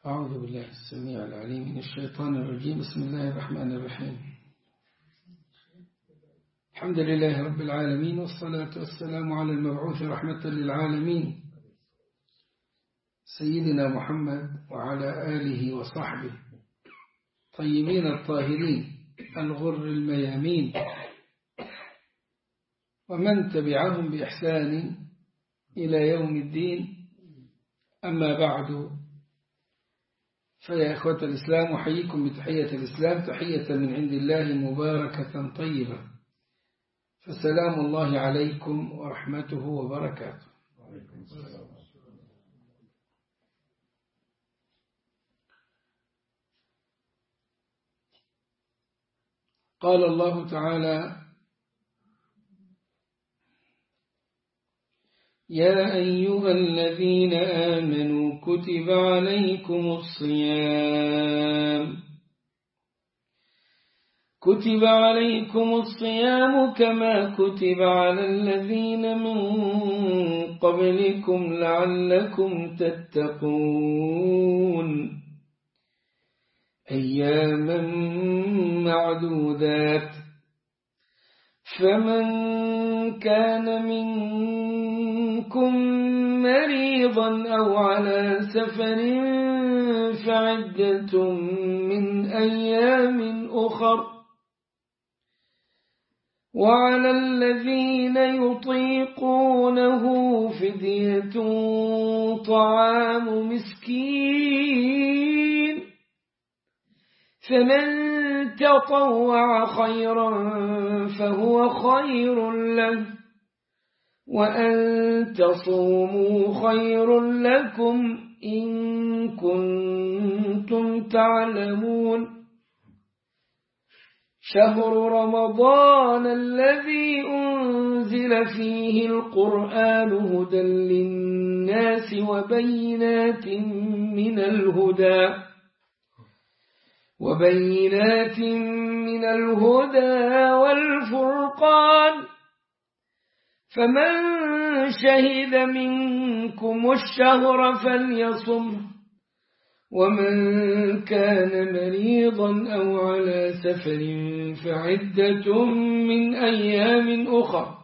أعوذ بالله السميع العليم من الشيطان الرجيم بسم الله الرحمن الرحيم الحمد لله رب العالمين والصلاة والسلام على المبعوث رحمة للعالمين سيدنا محمد وعلى آله وصحبه طيبين الطاهرين الغر الميامين ومن تبعهم بإحسان إلى يوم الدين أما بعد فيا إخوة الإسلام أحييكم بتحية الإسلام تحية من عند الله مباركة طيبة فسلام الله عليكم ورحمته وبركاته قال الله تعالى يا أيها الذين آمنوا كتب عليكم الصيام كتب عليكم الصيام كما كتب على الذين من قبلكم لعلكم تتقون أياما معدودات فمن كان منكم مريضا أو على سفر فعدة من أيام أخر وعلى الذين يطيقونه فدية طعام مسكين فمن تطوع خيرا فهو خير له وأن تصوموا خير لكم إن كنتم تعلمون شهر رمضان الذي أنزل فيه القرآن هدى للناس وبينات من الهدى وبينات من الهدى والفرقان فمن شهد منكم الشهر فليصم ومن كان مريضا أو على سفر فعدة من أيام أخر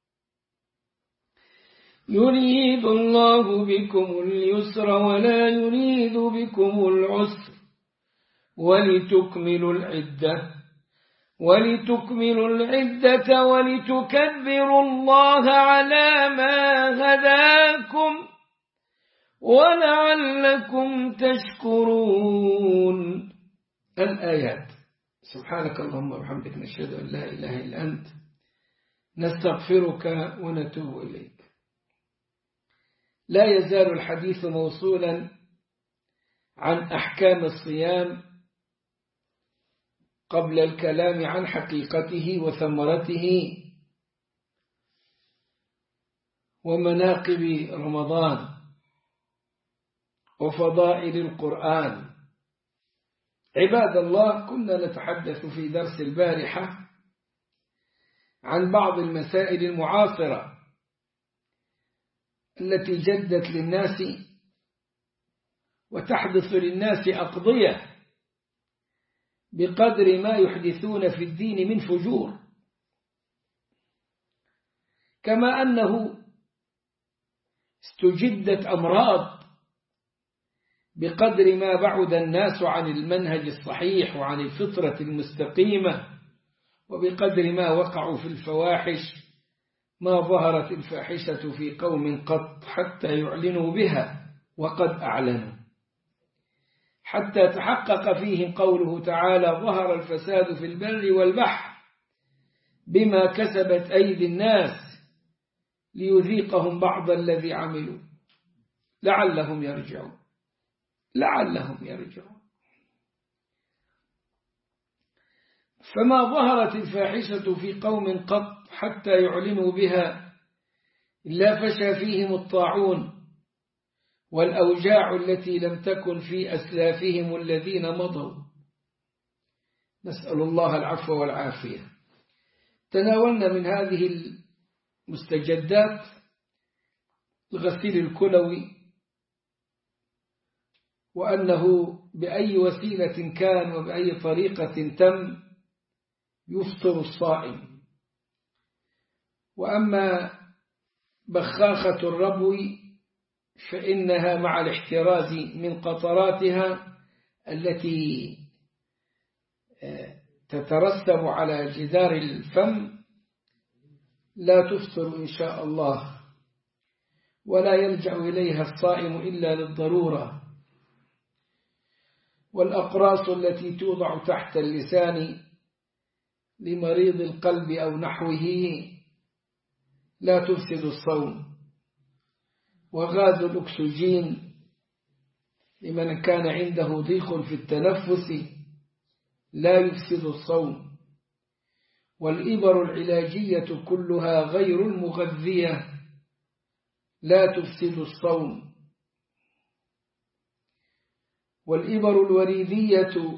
يريد الله بكم اليسر ولا يريد بكم العسر ولتكملوا العدة ولتكملوا العدة ولتكبروا الله على ما هداكم ولعلكم تشكرون الآيات سبحانك اللهم وبحمدك نشهد أن لا إله إلا أنت نستغفرك ونتوب إليك لا يزال الحديث موصولا عن أحكام الصيام قبل الكلام عن حقيقته وثمرته ومناقب رمضان وفضائل القرآن عباد الله كنا نتحدث في درس البارحة عن بعض المسائل المعاصرة التي جدت للناس وتحدث للناس أقضية بقدر ما يحدثون في الدين من فجور كما أنه استجدت أمراض بقدر ما بعد الناس عن المنهج الصحيح وعن الفطرة المستقيمة وبقدر ما وقعوا في الفواحش ما ظهرت الفاحشة في قوم قط حتى يعلنوا بها وقد أعلنوا حتى تحقق فيهم قوله تعالى ظهر الفساد في البر والبحر بما كسبت أيدي الناس ليذيقهم بعض الذي عملوا لعلهم يرجعون لعلهم يرجعون فما ظهرت الفاحشة في قوم قط حتى يعلنوا بها إلا فشى فيهم الطاعون والأوجاع التي لم تكن في أسلافهم الذين مضوا نسأل الله العفو والعافية تناولنا من هذه المستجدات الغسيل الكلوي وأنه بأي وسيلة كان وبأي طريقة تم يفطر الصائم وأما بخاخة الربو فإنها مع الاحتراز من قطراتها التي تترسب على جدار الفم لا تفطر إن شاء الله ولا يلجأ إليها الصائم إلا للضرورة والأقراص التي توضع تحت اللسان لمريض القلب أو نحوه لا تفسد الصوم وغاز الأكسجين لمن كان عنده ضيق في التنفس لا يفسد الصوم والإبر العلاجية كلها غير المغذية لا تفسد الصوم والإبر الوريدية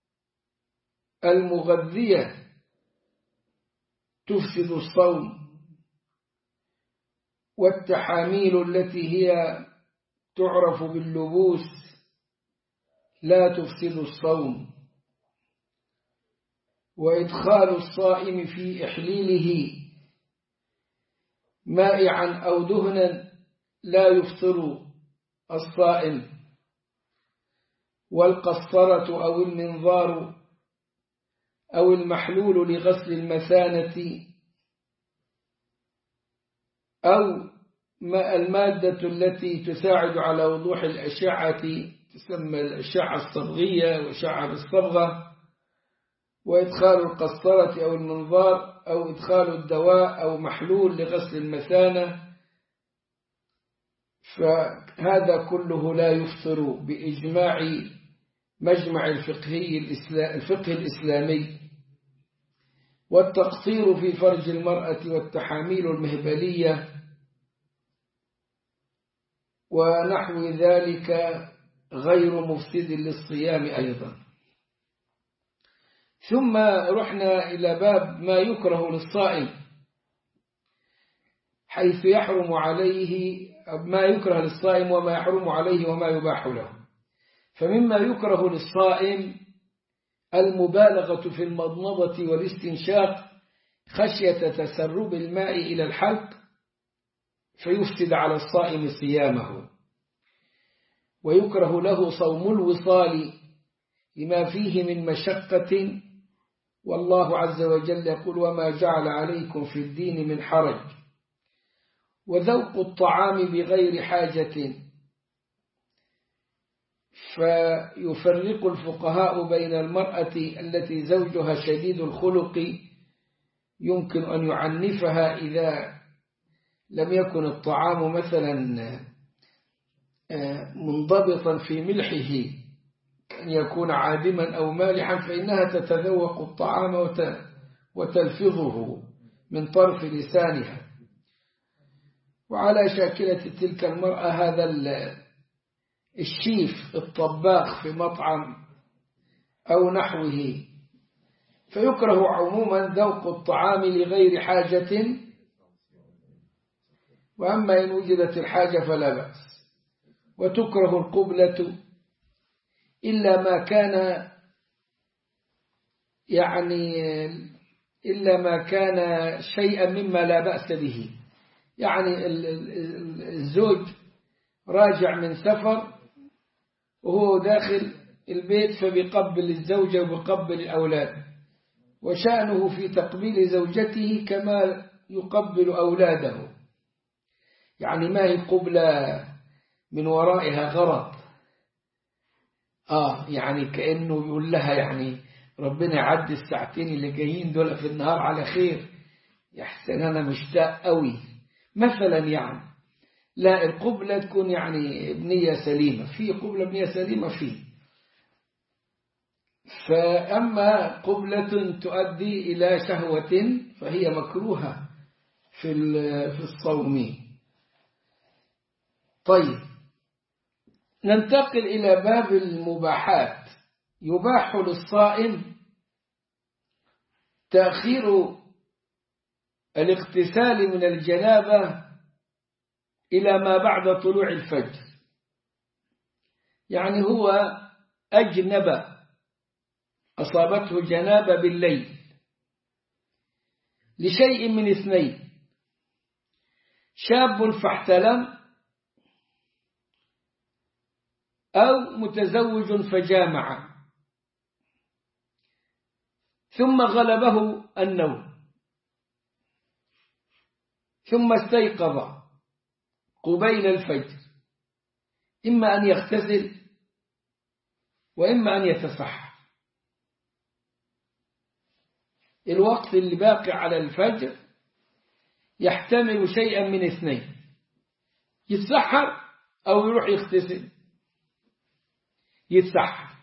المغذية تفسد الصوم والتحاميل التي هي تعرف باللبوس لا تفسد الصوم وإدخال الصائم في إحليله مائعا أو دهنا لا يفطر الصائم والقصرة أو المنظار أو المحلول لغسل المثانة أو المادة التي تساعد على وضوح الأشعة تسمى الأشعة الصبغية وأشعة بالصبغة وإدخال القسطرة أو المنظار أو إدخال الدواء أو محلول لغسل المثانة فهذا كله لا يفطر بإجماع مجمع الفقهي الفقه الإسلامي والتقصير في فرج المرأة والتحاميل المهبلية ونحو ذلك غير مفسد للصيام أيضا ثم رحنا إلى باب ما يكره للصائم حيث يحرم عليه ما يكره للصائم وما يحرم عليه وما يباح له فمما يكره للصائم المبالغة في المضمضة والاستنشاق خشية تسرب الماء إلى الحلق فيفسد على الصائم صيامه ويكره له صوم الوصال لما فيه من مشقة والله عز وجل يقول وما جعل عليكم في الدين من حرج وذوق الطعام بغير حاجة فيفرق الفقهاء بين المرأة التي زوجها شديد الخلق يمكن أن يعنفها إذا لم يكن الطعام مثلا منضبطا في ملحه أن يكون عادما أو مالحا فإنها تتذوق الطعام وتلفظه من طرف لسانها وعلى شاكلة تلك المرأة هذا الشيف الطباخ في مطعم أو نحوه فيكره عموما ذوق الطعام لغير حاجة وأما إن وجدت الحاجة فلا بأس وتكره القبلة إلا ما كان يعني إلا ما كان شيئا مما لا بأس به يعني الزوج راجع من سفر وهو داخل البيت فبيقبل الزوجة وبيقبل الأولاد وشأنه في تقبيل زوجته كما يقبل أولاده يعني ما هي قبلة من ورائها غرض آه يعني كأنه يقول لها يعني ربنا يعدي الساعتين اللي جايين دول في النهار على خير يحسن أنا مشتاق قوي مثلا يعني لا القبلة تكون يعني بنية سليمة في قبلة بنية سليمة فيه فأما قبلة تؤدي إلى شهوة فهي مكروهة في في الصوم طيب ننتقل إلى باب المباحات يباح للصائم تأخير الاغتسال من الجنابة إلى ما بعد طلوع الفجر يعني هو أجنب أصابته جنابة بالليل لشيء من اثنين شاب فاحتلم أو متزوج فجامع ثم غلبه النوم ثم استيقظ قبيل الفجر إما أن يغتسل وإما أن يتصحر الوقت اللي باقي على الفجر يحتمل شيئا من اثنين يتسحر أو يروح يغتسل يتسحر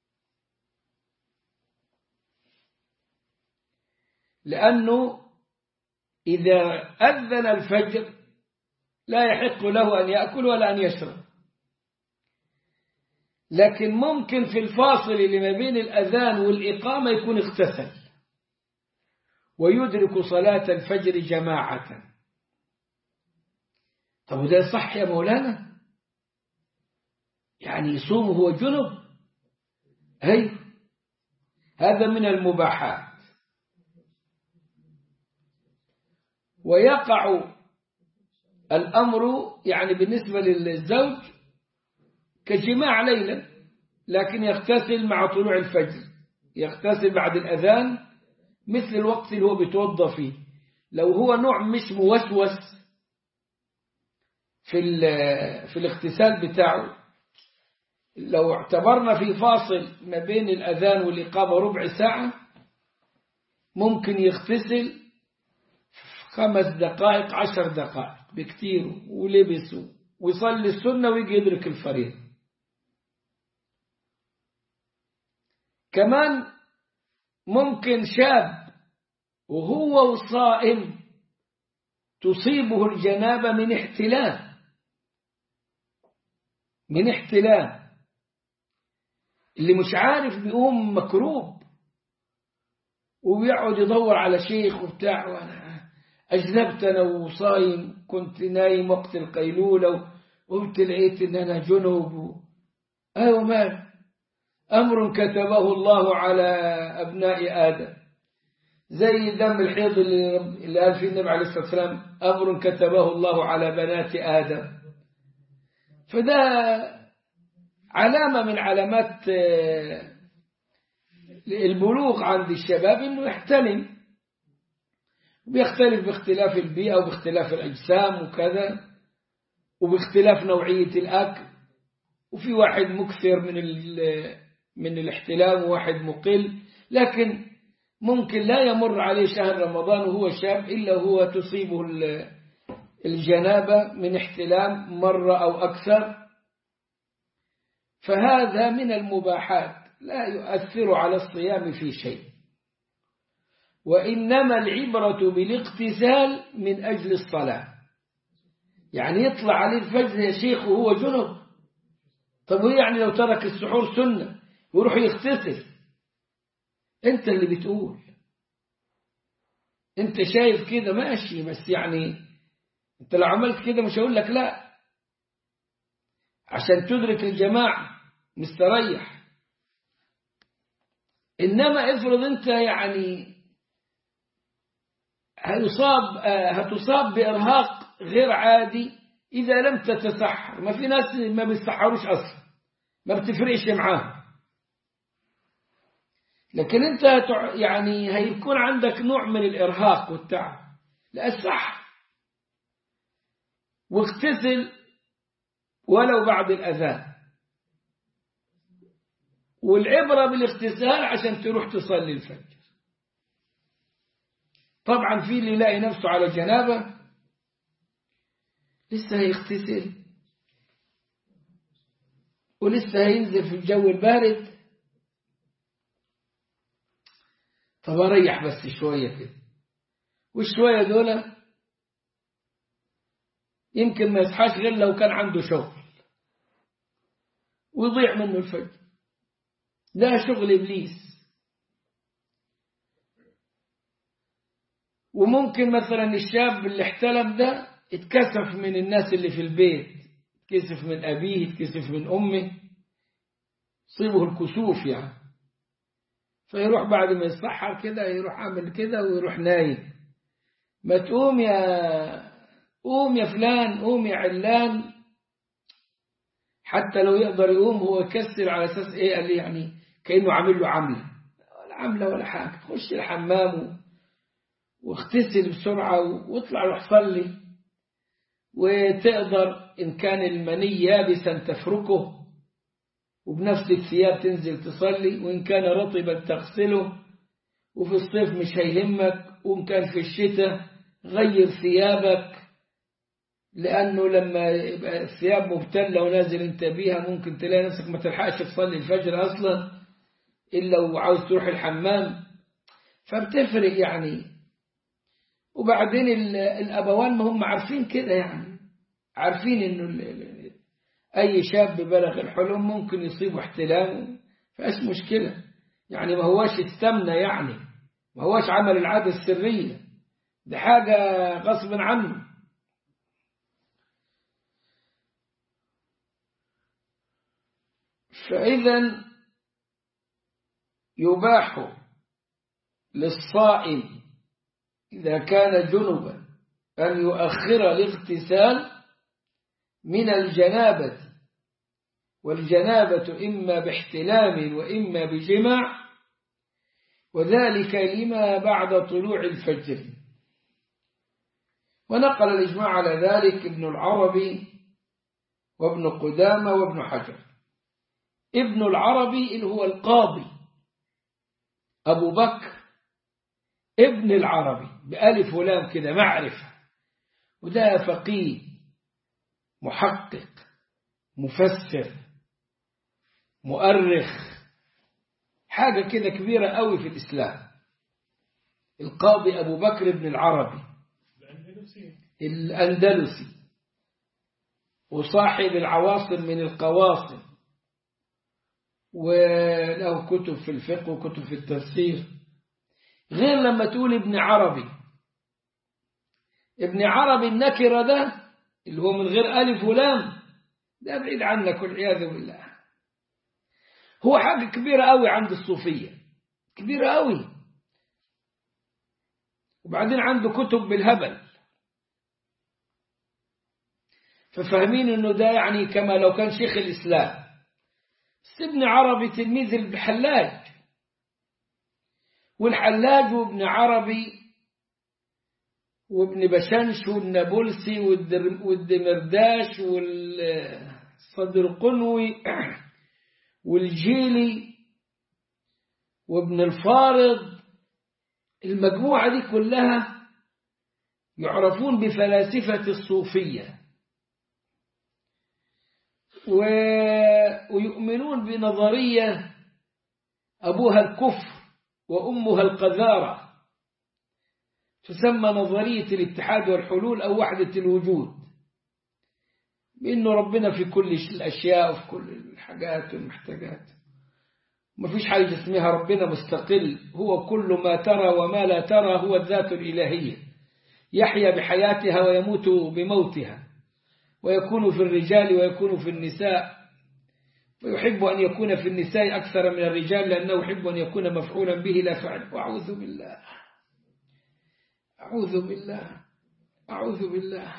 لأنه إذا أذن الفجر لا يحق له أن يأكل ولا أن يشرب لكن ممكن في الفاصل اللي ما بين الأذان والإقامة يكون اغتسل ويدرك صلاة الفجر جماعة طب وده صح يا مولانا يعني يصوم هو جنب هي هذا من المباحات ويقع الأمر يعني بالنسبة للزوج كجماع ليلا لكن يغتسل مع طلوع الفجر يغتسل بعد الأذان مثل الوقت اللي هو بيتوضى فيه لو هو نوع مش موسوس في في الاغتسال بتاعه لو اعتبرنا في فاصل ما بين الأذان والإقامة ربع ساعة ممكن يغتسل خمس دقائق عشر دقائق بكتير ولبس ويصلي السنة ويجي يدرك الفريضة كمان ممكن شاب وهو صائم تصيبه الجنابة من احتلام من احتلام اللي مش عارف بيقوم مكروب وبيقعد يدور على شيخ وبتاع وانا اجنبت انا وصايم كنت نايم وقت القيلولة وقلت لقيت ان انا جنوب ايوه مال امر كتبه الله على ابناء ادم زي دم الحيض اللي, اللي قال فيه النبي عليه الصلاه والسلام امر كتبه الله على بنات ادم فده علامة من علامات البلوغ عند الشباب انه يحتلم بيختلف باختلاف البيئة وباختلاف الأجسام وكذا وباختلاف نوعية الأكل وفي واحد مكثر من من الاحتلام وواحد مقل لكن ممكن لا يمر عليه شهر رمضان وهو شاب إلا هو تصيبه الجنابة من احتلام مرة أو أكثر فهذا من المباحات لا يؤثر على الصيام في شيء وإنما العبرة بالاغتسال من أجل الصلاة يعني يطلع عليه الفجر يا شيخ وهو جنب طب هو يعني لو ترك السحور سنة ويروح يغتسل انت اللي بتقول انت شايف كده ماشي بس يعني انت لو عملت كده مش هقول لك لا عشان تدرك الجماعة مستريح إنما افرض أنت يعني هيصاب هتصاب بإرهاق غير عادي إذا لم تتسحر ما في ناس ما بيستحروش أصلا ما بتفرقش معاهم لكن أنت يعني هيكون عندك نوع من الإرهاق والتعب لا صح واغتسل ولو بعد الأذان والعبرة بالاغتسال عشان تروح تصلي الفجر طبعا في اللي يلاقي نفسه على جنابة لسه هيغتسل ولسه هينزل في الجو البارد طب اريح بس شوية كده والشوية دول يمكن ما يصحاش غير لو كان عنده شغل ويضيع منه الفجر ده شغل إبليس وممكن مثلا الشاب اللي احتلم ده اتكسف من الناس اللي في البيت اتكسف من أبيه اتكسف من أمه يصيبه الكسوف يعني فيروح بعد ما يصحر كده يروح عامل كده ويروح نايم ما تقوم يا قوم يا فلان قوم يا علان حتى لو يقدر يقوم هو يكسر على اساس ايه قال لي يعني كانه عامل له عمله ولا عمله ولا حاجه خش الحمام واغتسل بسرعه واطلع روح صلي وتقدر ان كان المني يابسا تفركه وبنفس الثياب تنزل تصلي وإن كان رطبا تغسله وفي الصيف مش هيهمك وإن كان في الشتاء غير ثيابك لأنه لما يبقى الثياب مبتلة ونازل انت بيها ممكن تلاقي نفسك ما تلحقش تصلي الفجر أصلا إلا وعاوز تروح الحمام فبتفرق يعني وبعدين الأبوان ما هم عارفين كده يعني عارفين إنه أي شاب بلغ الحلم ممكن يصيبه احتلام فايش مشكلة يعني ما هواش استمنى يعني ما هواش عمل العادة السرية ده حاجة غصب عنه فإذا يباح للصائم إذا كان جنبا أن يؤخر الاغتسال من الجنابة والجنابة إما باحتلام وإما بجماع وذلك لما بعد طلوع الفجر ونقل الإجماع على ذلك ابن العربي وابن قدامة وابن حجر ابن العربي اللي هو القاضي أبو بكر ابن العربي بألف ولام كده معرفة وده فقيه محقق مفسر مؤرخ حاجة كده كبيرة قوي في الإسلام القاضي أبو بكر بن العربي الأندلسي وصاحب العواصم من القواصم وله كتب في الفقه وكتب في التفسير غير لما تقول ابن عربي ابن عربي النكرة ده اللي هو من غير ألف ولام ده بعيد عنك والعياذ بالله هو حاجة كبيرة قوي عند الصوفية كبيرة قوي وبعدين عنده كتب بالهبل ففاهمين انه ده يعني كما لو كان شيخ الاسلام بس ابن عربي تلميذ الحلاج والحلاج وابن عربي وابن بشنش والنابلسي والدمرداش والصدرقنوي والجيلي وابن الفارض المجموعة دي كلها يعرفون بفلاسفة الصوفية ويؤمنون بنظرية أبوها الكفر وأمها القذارة تسمى نظرية الاتحاد والحلول أو وحدة الوجود بأنه ربنا في كل الأشياء وفي كل الحاجات والمحتاجات ما فيش حاجة اسمها ربنا مستقل هو كل ما ترى وما لا ترى هو الذات الإلهية يحيا بحياتها ويموت بموتها ويكون في الرجال ويكون في النساء ويحب أن يكون في النساء أكثر من الرجال لأنه يحب أن يكون مفعولا به لا فعل وأعوذ بالله أعوذ بالله أعوذ بالله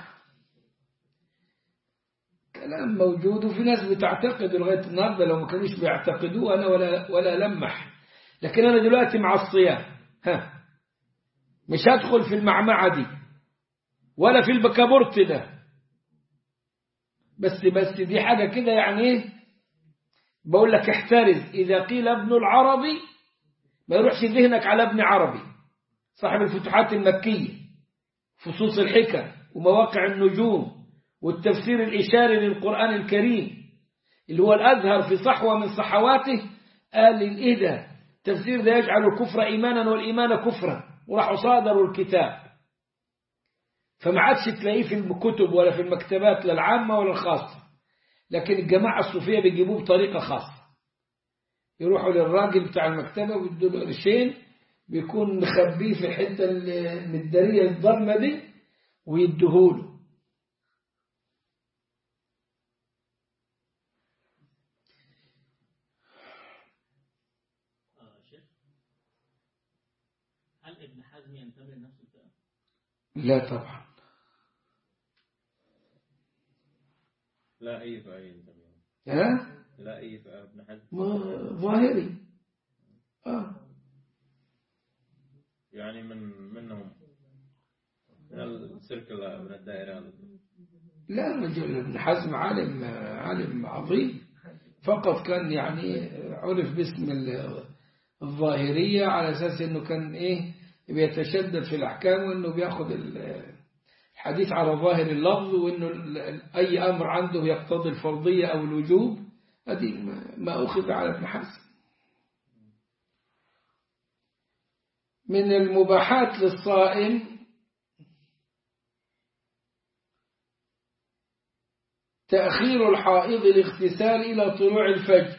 كلام موجود وفي ناس بتعتقد لغاية النهاردة لو ما كانوش بيعتقدوه أنا ولا, ولا لمح لكن أنا دلوقتي مع الصيام ها مش هدخل في المعمعة دي ولا في البكابورت ده بس بس دي حاجة كده يعني ايه بقول لك احترز إذا قيل ابن العربي ما يروحش ذهنك على ابن عربي صاحب الفتوحات المكية فصوص الحكم ومواقع النجوم والتفسير الإشاري للقرآن الكريم اللي هو الأزهر في صحوة من صحواته قال إيه ده تفسير ده يجعل الكفر إيمانا والإيمان كفرا وراحوا صادروا الكتاب فما عادش تلاقيه في الكتب ولا في المكتبات لا العامة ولا الخاصة لكن الجماعة الصوفية بيجيبوه بطريقة خاصة يروحوا للراجل بتاع المكتبة ويدوا له قرشين بيكون مخبيه في الحتة المدارية الضلمة دي ويديهوله هل ابن حزم ينتمي لنفس الفئة؟ لا طبعا لا أي فئة ينتمي ها لا أي فئة ابن حزم ما- ظاهري آه. يعني من منهم من السيركل من الدائرة لا رجل ابن حزم عالم عالم عظيم فقط كان يعني عرف باسم ال- الظاهرية على أساس أنه كان إيه بيتشدد في الأحكام وأنه بياخد ال- الحديث على ظاهر اللفظ وأنه ال- أي أمر عنده يقتضي الفرضية أو الوجوب هذه ما- ما أخذ على ابن حزم من المباحات للصائم تأخير الحائض الاغتسال إلى طلوع الفجر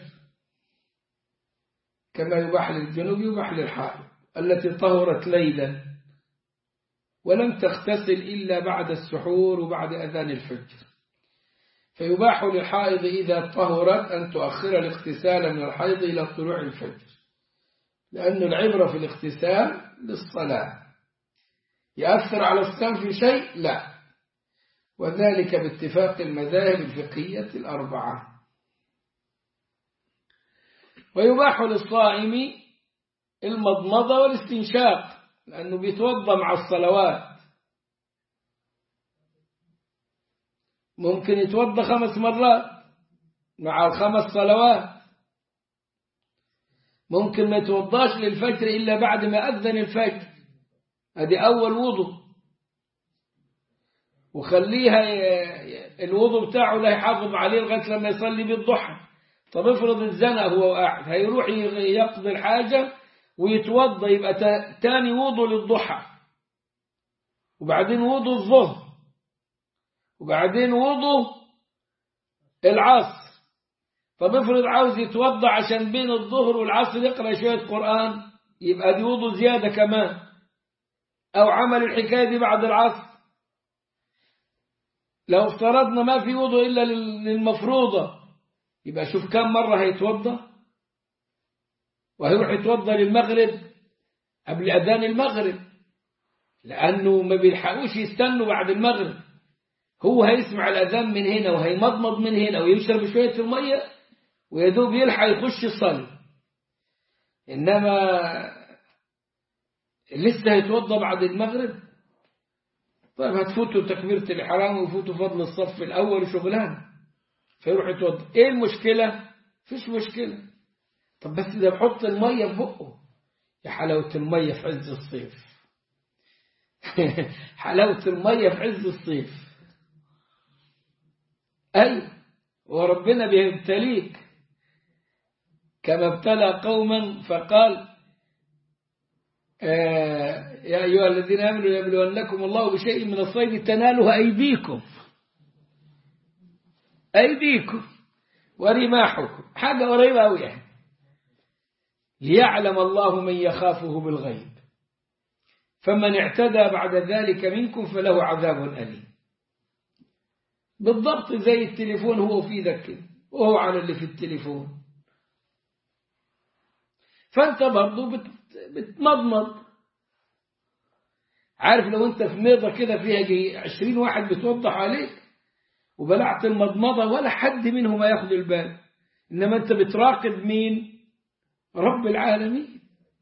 كما يباح للجنوب يباح للحائض التي طهرت ليلا ولم تغتسل إلا بعد السحور وبعد أذان الفجر فيباح للحائض إذا طهرت أن تؤخر الاغتسال من الحيض إلى طلوع الفجر لأن العبرة في الاغتسال للصلاة يأثر على الصيام في شيء لا وذلك باتفاق المذاهب الفقهية الأربعة ويباح للصائم المضمضة والاستنشاق لأنه بيتوضى مع الصلوات ممكن يتوضى خمس مرات مع الخمس صلوات ممكن ما يتوضاش للفجر إلا بعد ما أذن الفجر هذه أول وضوء وخليها الوضوء بتاعه لا يحافظ عليه لغاية لما يصلي بالضحى طب افرض الزنا هو قاعد هيروح يقضي الحاجة ويتوضى يبقى تاني وضوء للضحى وبعدين وضوء الظهر وبعدين وضوء العصر طب افرض عاوز يتوضى عشان بين الظهر والعصر يقرأ شوية قرآن يبقى دي وضوء زيادة كمان أو عمل الحكاية دي بعد العصر لو افترضنا ما في وضوء إلا للمفروضة يبقى شوف كم مرة هيتوضى وهيروح يتوضى للمغرب قبل أذان المغرب لأنه ما بيلحقوش يستنوا بعد المغرب هو هيسمع الأذان من هنا وهيمضمض من هنا ويشرب شوية المية ويدوب يلحق يخش يصلي إنما لسه هيتوضى بعد المغرب طيب هتفوتوا تكبيرة الإحرام ويفوتوا فضل الصف الأول شغلان فيروح يتوضى إيه المشكلة؟ فيش مشكلة طب بس ده بحط المية في بقه يا حلاوة المية في عز الصيف حلاوة المية في عز الصيف أي وربنا بيبتليك كما ابتلى قوما فقال آه يا أيها الذين آمنوا يبلونكم الله بشيء من الصيد تناله أيديكم أيديكم ورماحكم حاجة قريبة أوي يعني ليعلم الله من يخافه بالغيب فمن اعتدى بعد ذلك منكم فله عذاب أليم بالضبط زي التليفون هو في ايدك كده وهو على اللي في التليفون فانت برضه بت... بتمضمض عارف لو انت في ميضة كده فيها جي عشرين واحد بتوضح عليك وبلعت المضمضة ولا حد منهم ياخد البال إنما أنت بتراقب مين رب العالمين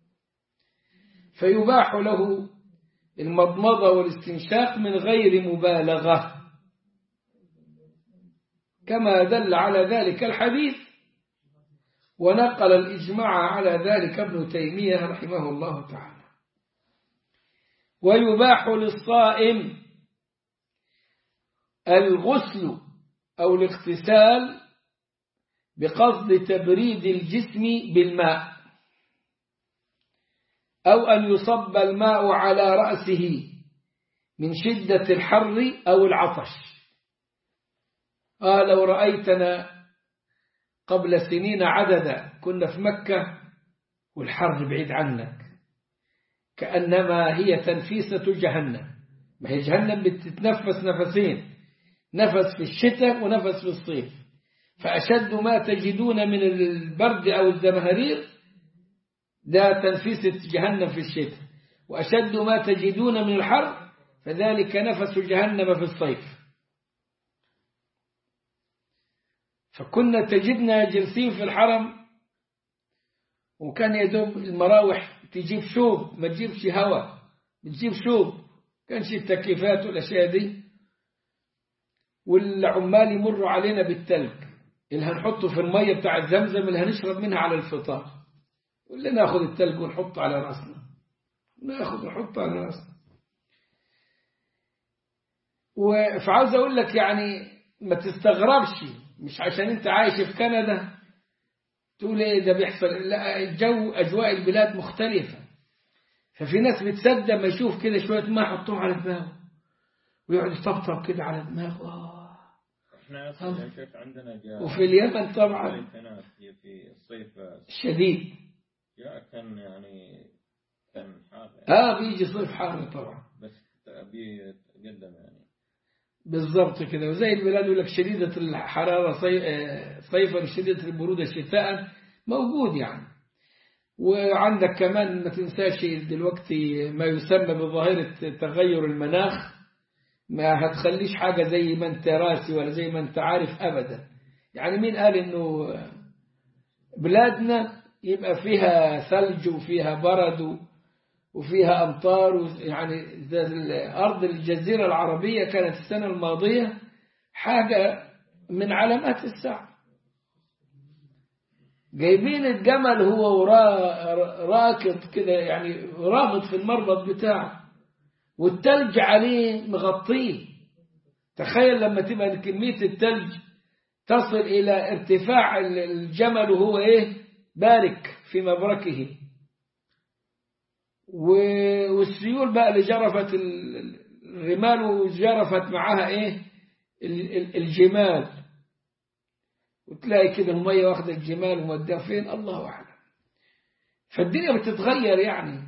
فيباح له المضمضة والاستنشاق من غير مبالغة كما دل على ذلك الحديث ونقل الإجماع على ذلك ابن تيمية رحمه الله تعالى ويباح للصائم الغسل أو الاغتسال بقصد تبريد الجسم بالماء أو أن يصب الماء على رأسه من شدة الحر أو العطش آه لو رأيتنا قبل سنين عددا كنا في مكة والحر بعيد عنك كأنما هي تنفيسة جهنم ما هي جهنم بتتنفس نفسين نفس في الشتاء ونفس في الصيف فأشد ما تجدون من البرد أو الزمهرير ده تنفيسة جهنم في الشتاء وأشد ما تجدون من الحر فذلك نفس جهنم في الصيف فكنا تجدنا جالسين في الحرم وكان يدوب المراوح تجيب شوب ما تجيبش هواء بتجيب شوب كانش التكييفات والأشياء دي والعمال يمروا علينا بالتلج اللي هنحطه في المية بتاع الزمزم اللي هنشرب منها على الفطار واللي ناخد التلج ونحطه على راسنا ناخد ونحطه على راسنا فعاوز اقول لك يعني ما تستغربش مش عشان انت عايش في كندا تقول ايه ده بيحصل لا الجو اجواء البلاد مختلفه ففي ناس بتصدق ما يشوف كده شويه ماء يحطوه على دماغه ويقعد يطبطب كده على دماغه آه. احنا اصلا يا شيخ عندنا جاء وفي اليمن طبعا هنا في في الصيف شديد جاء كان يعني كان حار يعني اه بيجي صيف حار طبعا بس بيتقدم يعني بالضبط كده وزي البلاد يقول لك شديدة الحرارة صي- آه، صيفا شديدة البرودة شتاء موجود يعني وعندك كمان ما تنساش دلوقتي ما يسمى بظاهرة تغير المناخ ما هتخليش حاجة زي ما انت راسي ولا زي ما انت عارف أبدا يعني مين قال انه بلادنا يبقى فيها ثلج وفيها برد و- وفيها أمطار و- يعني ده أرض الجزيرة العربية كانت السنة الماضية حاجة من علامات الساعة جايبين الجمل هو ورا- راكض كده يعني رابط في المربط بتاعه والتلج عليه مغطيه تخيل لما تبقى كمية التلج تصل إلى ارتفاع الجمل وهو إيه بارك في مبركه و- والسيول بقى اللي جرفت ال- الرمال وجرفت معاها ايه ال- ال- الجمال وتلاقي كده المية واخدة الجمال وموديها فين الله أعلم فالدنيا بتتغير يعني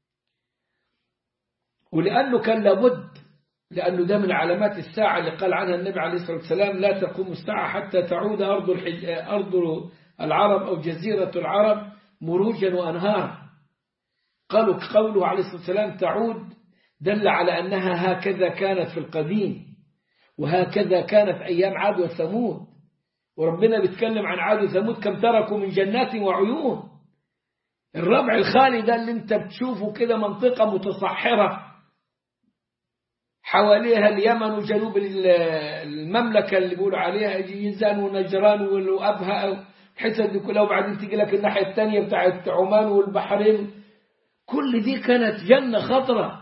ولأنه كان لابد لأنه ده من علامات الساعة اللي قال عنها النبي عليه الصلاة والسلام لا تقوم الساعة حتى تعود أرض, الحج... أرض العرب أو جزيرة العرب مروجا وأنهارا قالوا قوله عليه الصلاة والسلام تعود دل على أنها هكذا كانت في القديم وهكذا كانت أيام عاد وثمود وربنا بيتكلم عن عاد وثمود كم تركوا من جنات وعيون الربع الخالي ده اللي انت بتشوفه كده منطقة متصحرة حواليها اليمن وجنوب المملكة اللي بيقولوا عليها جيزان ونجران وأبها الحتت دي كلها وبعدين تيجي لك الناحية الثانية بتاعت عمان والبحرين كل دي كانت جنة خضراء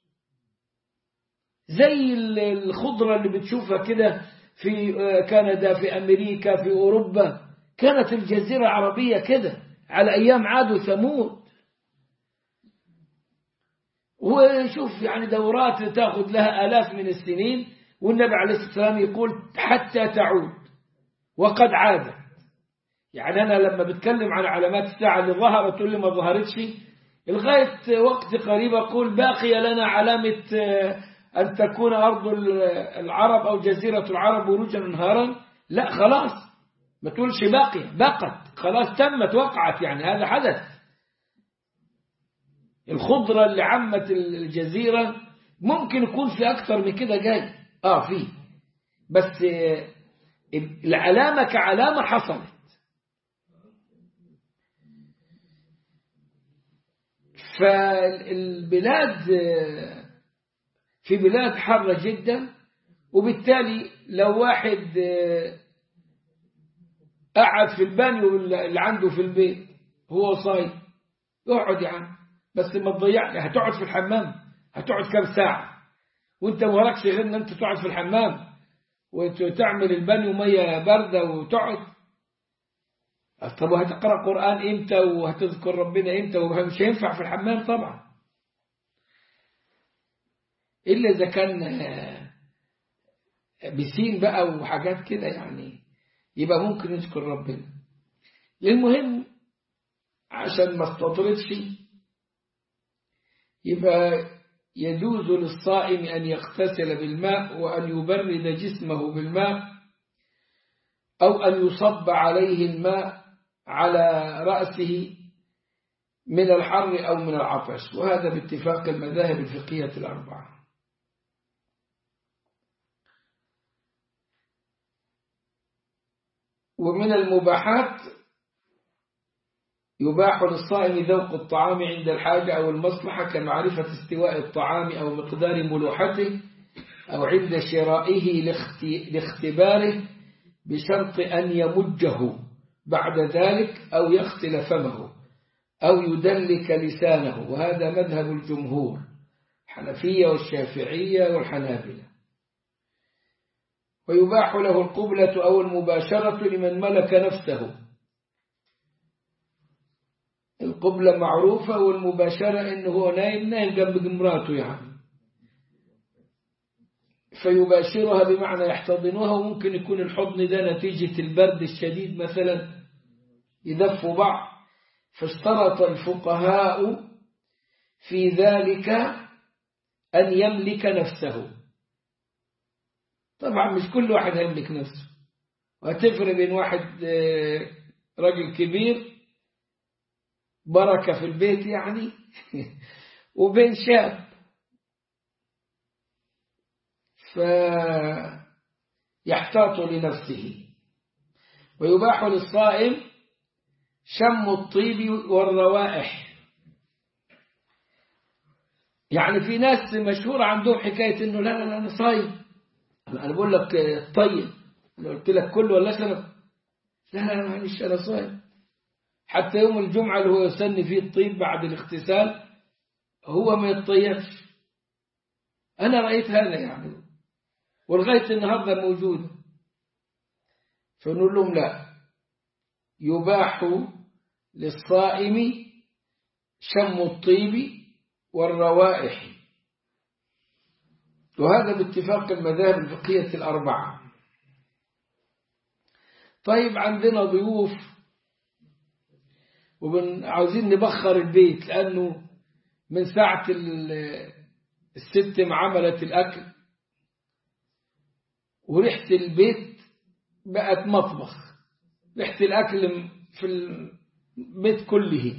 زي الخضرة اللي بتشوفها كده في كندا في أمريكا في أوروبا كانت الجزيرة العربية كده على أيام عاد وثمود وشوف يعني دورات تأخذ لها آلاف من السنين والنبي عليه الصلاة والسلام يقول حتى تعود وقد عادت يعني أنا لما بتكلم عن علامات الساعة اللي ظهرت تقول لي ما ظهرتش لغاية وقت قريب أقول باقي لنا علامة أن تكون أرض العرب أو جزيرة العرب وروجا نهارا لا خلاص ما تقولش باقي بقت خلاص تمت وقعت يعني هذا حدث الخضرة اللي عمت الجزيرة ممكن يكون في أكثر من كده جاي آه في بس العلامة كعلامة حصلت فالبلاد في بلاد حارة جدا وبالتالي لو واحد قعد في البانيو اللي عنده في البيت هو صايم اقعد يا عم بس ما تضيع هتقعد في الحمام هتقعد كم ساعة وانت ما وراكش غير ان انت تقعد في الحمام وتعمل البانيو مية باردة وتقعد طب وهتقرأ قرآن امتى وهتذكر ربنا امتى ومش هينفع في الحمام طبعا إلا إذا كان بسين بقى وحاجات كده يعني يبقى ممكن يذكر ربنا المهم عشان ما استطردش يبقى يجوز للصائم أن يغتسل بالماء وأن يبرد جسمه بالماء أو أن يصب عليه الماء على رأسه من الحر أو من العطش وهذا باتفاق المذاهب الفقهية الأربعة ومن المباحات يباح للصائم ذوق الطعام عند الحاجة أو المصلحة كمعرفة استواء الطعام أو مقدار ملوحته أو عند شرائه لاختباره بشرط أن يمجه بعد ذلك أو يغسل فمه أو يدلك لسانه وهذا مذهب الجمهور الحنفية والشافعية والحنابلة ويباح له القبلة أو المباشرة لمن ملك نفسه القبلة معروفة والمباشرة إنه هو نايم نايم جنب مراته يعني فيباشرها بمعنى يحتضنها وممكن يكون الحضن ده نتيجة البرد الشديد مثلا يدفوا بعض فاشترط الفقهاء في ذلك أن يملك نفسه طبعا مش كل واحد هيملك نفسه وهتفرق بين واحد راجل كبير بركة في البيت يعني وبين شاب فيحتاط لنفسه ويباح للصائم شم الطيب والروائح يعني في ناس مشهور عندهم حكاية انه لا لا لا انا صايم انا بقول لك طيب انا قلت لك كل ولا شرب لا لا معلش انا صايم حتى يوم الجمعة اللي هو يسن فيه الطيب بعد الاغتسال هو ما يتطيبش انا رأيت هذا يعني ولغاية النهاردة موجود فنقول لهم لا يباح للصائم شم الطيب والروائح وهذا باتفاق المذاهب الفقهية الأربعة طيب عندنا ضيوف وعاوزين نبخر البيت لأنه من ساعة الست ما عملت الأكل وريحة البيت بقت مطبخ ريحة الأكل في البيت كله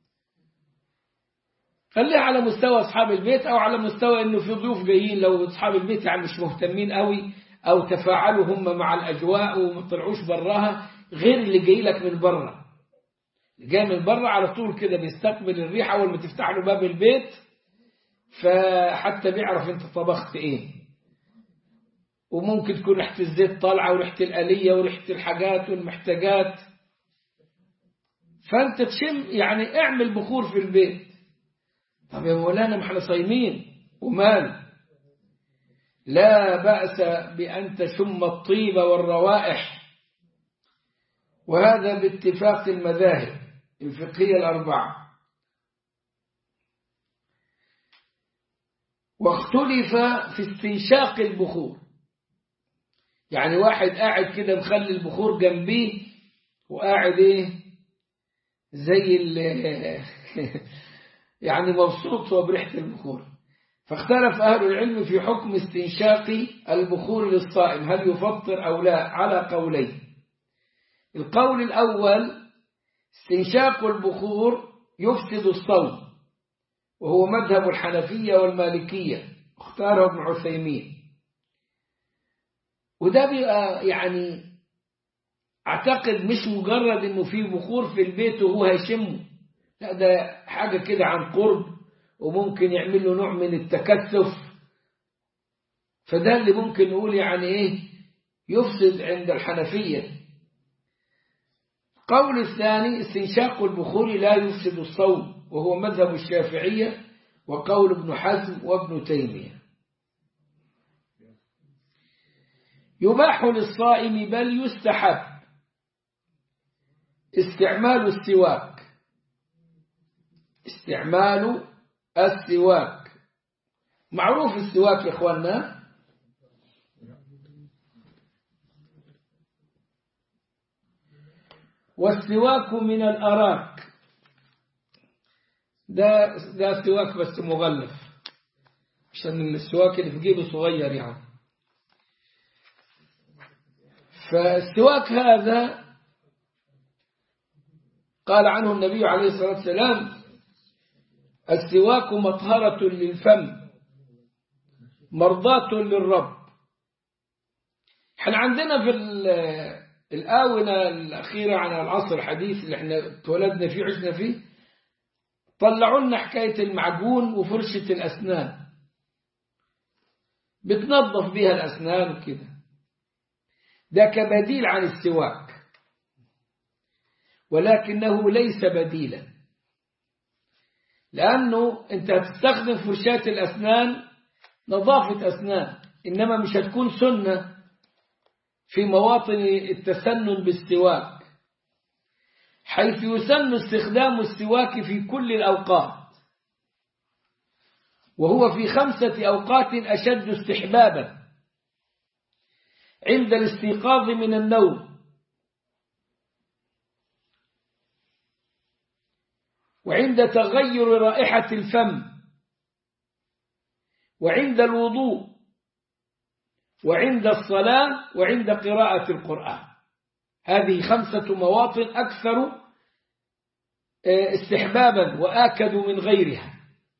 خليها على مستوى أصحاب البيت أو على مستوى أنه في ضيوف جايين لو أصحاب البيت يعني مش مهتمين قوي أو تفاعلوا هم مع الأجواء وما طلعوش براها غير اللي جاي لك من بره جاي من بره على طول كده بيستقبل الريحة أول ما تفتح له باب البيت فحتى بيعرف أنت طبخت إيه وممكن تكون ريحة الزيت طالعة وريحة الآلية وريحة الحاجات والمحتاجات فأنت تشم يعني اعمل بخور في البيت طب يا مولانا ما احنا صايمين ومال لا بأس بأن تشم الطيب والروائح وهذا باتفاق المذاهب الفقهية الأربعة واختلف في استنشاق البخور يعني واحد قاعد كده مخلي البخور جنبيه وقاعد ايه زي ال يعني مبسوط هو بريحة البخور فاختلف أهل العلم في حكم استنشاق البخور للصائم هل يفطر أو لا على قولين القول الأول استنشاق البخور يفسد الصوم وهو مذهب الحنفية والمالكية اختاره ابن عثيمين وده بيبقى يعني اعتقد مش مجرد انه في بخور في البيت وهو هيشمه لا ده حاجة كده عن قرب وممكن يعمل له نوع من التكثف فده اللي ممكن نقول يعني ايه يفسد عند الحنفية قول الثاني استنشاق البخور لا يفسد الصوم وهو مذهب الشافعية وقول ابن حزم وابن تيمية يباح للصائم بل يستحب استعمال السواك استعمال السواك معروف السواك يا اخواننا والسواك من الأراك ده ده سواك بس مغلف عشان السواك اللي في جيبه صغير يعني فالسواك هذا قال عنه النبي عليه الصلاة والسلام السواك مطهرة للفم مرضاة للرب احنا عندنا في الآونة الأخيرة عن العصر الحديث اللي احنا اتولدنا فيه وعشنا فيه طلعوا لنا حكاية المعجون وفرشة الأسنان بتنظف بيها الأسنان وكده ده كبديل عن السواك ولكنه ليس بديلا لأنه أنت هتستخدم فرشاة الأسنان نظافة أسنان إنما مش هتكون سنة في مواطن التسنن بالسواك حيث يسن استخدام السواك في كل الأوقات وهو في خمسة أوقات أشد استحبابا عند الاستيقاظ من النوم وعند تغير رائحة الفم وعند الوضوء وعند الصلاة وعند قراءة القرآن هذه خمسة مواطن أكثر استحبابا وآكد من غيرها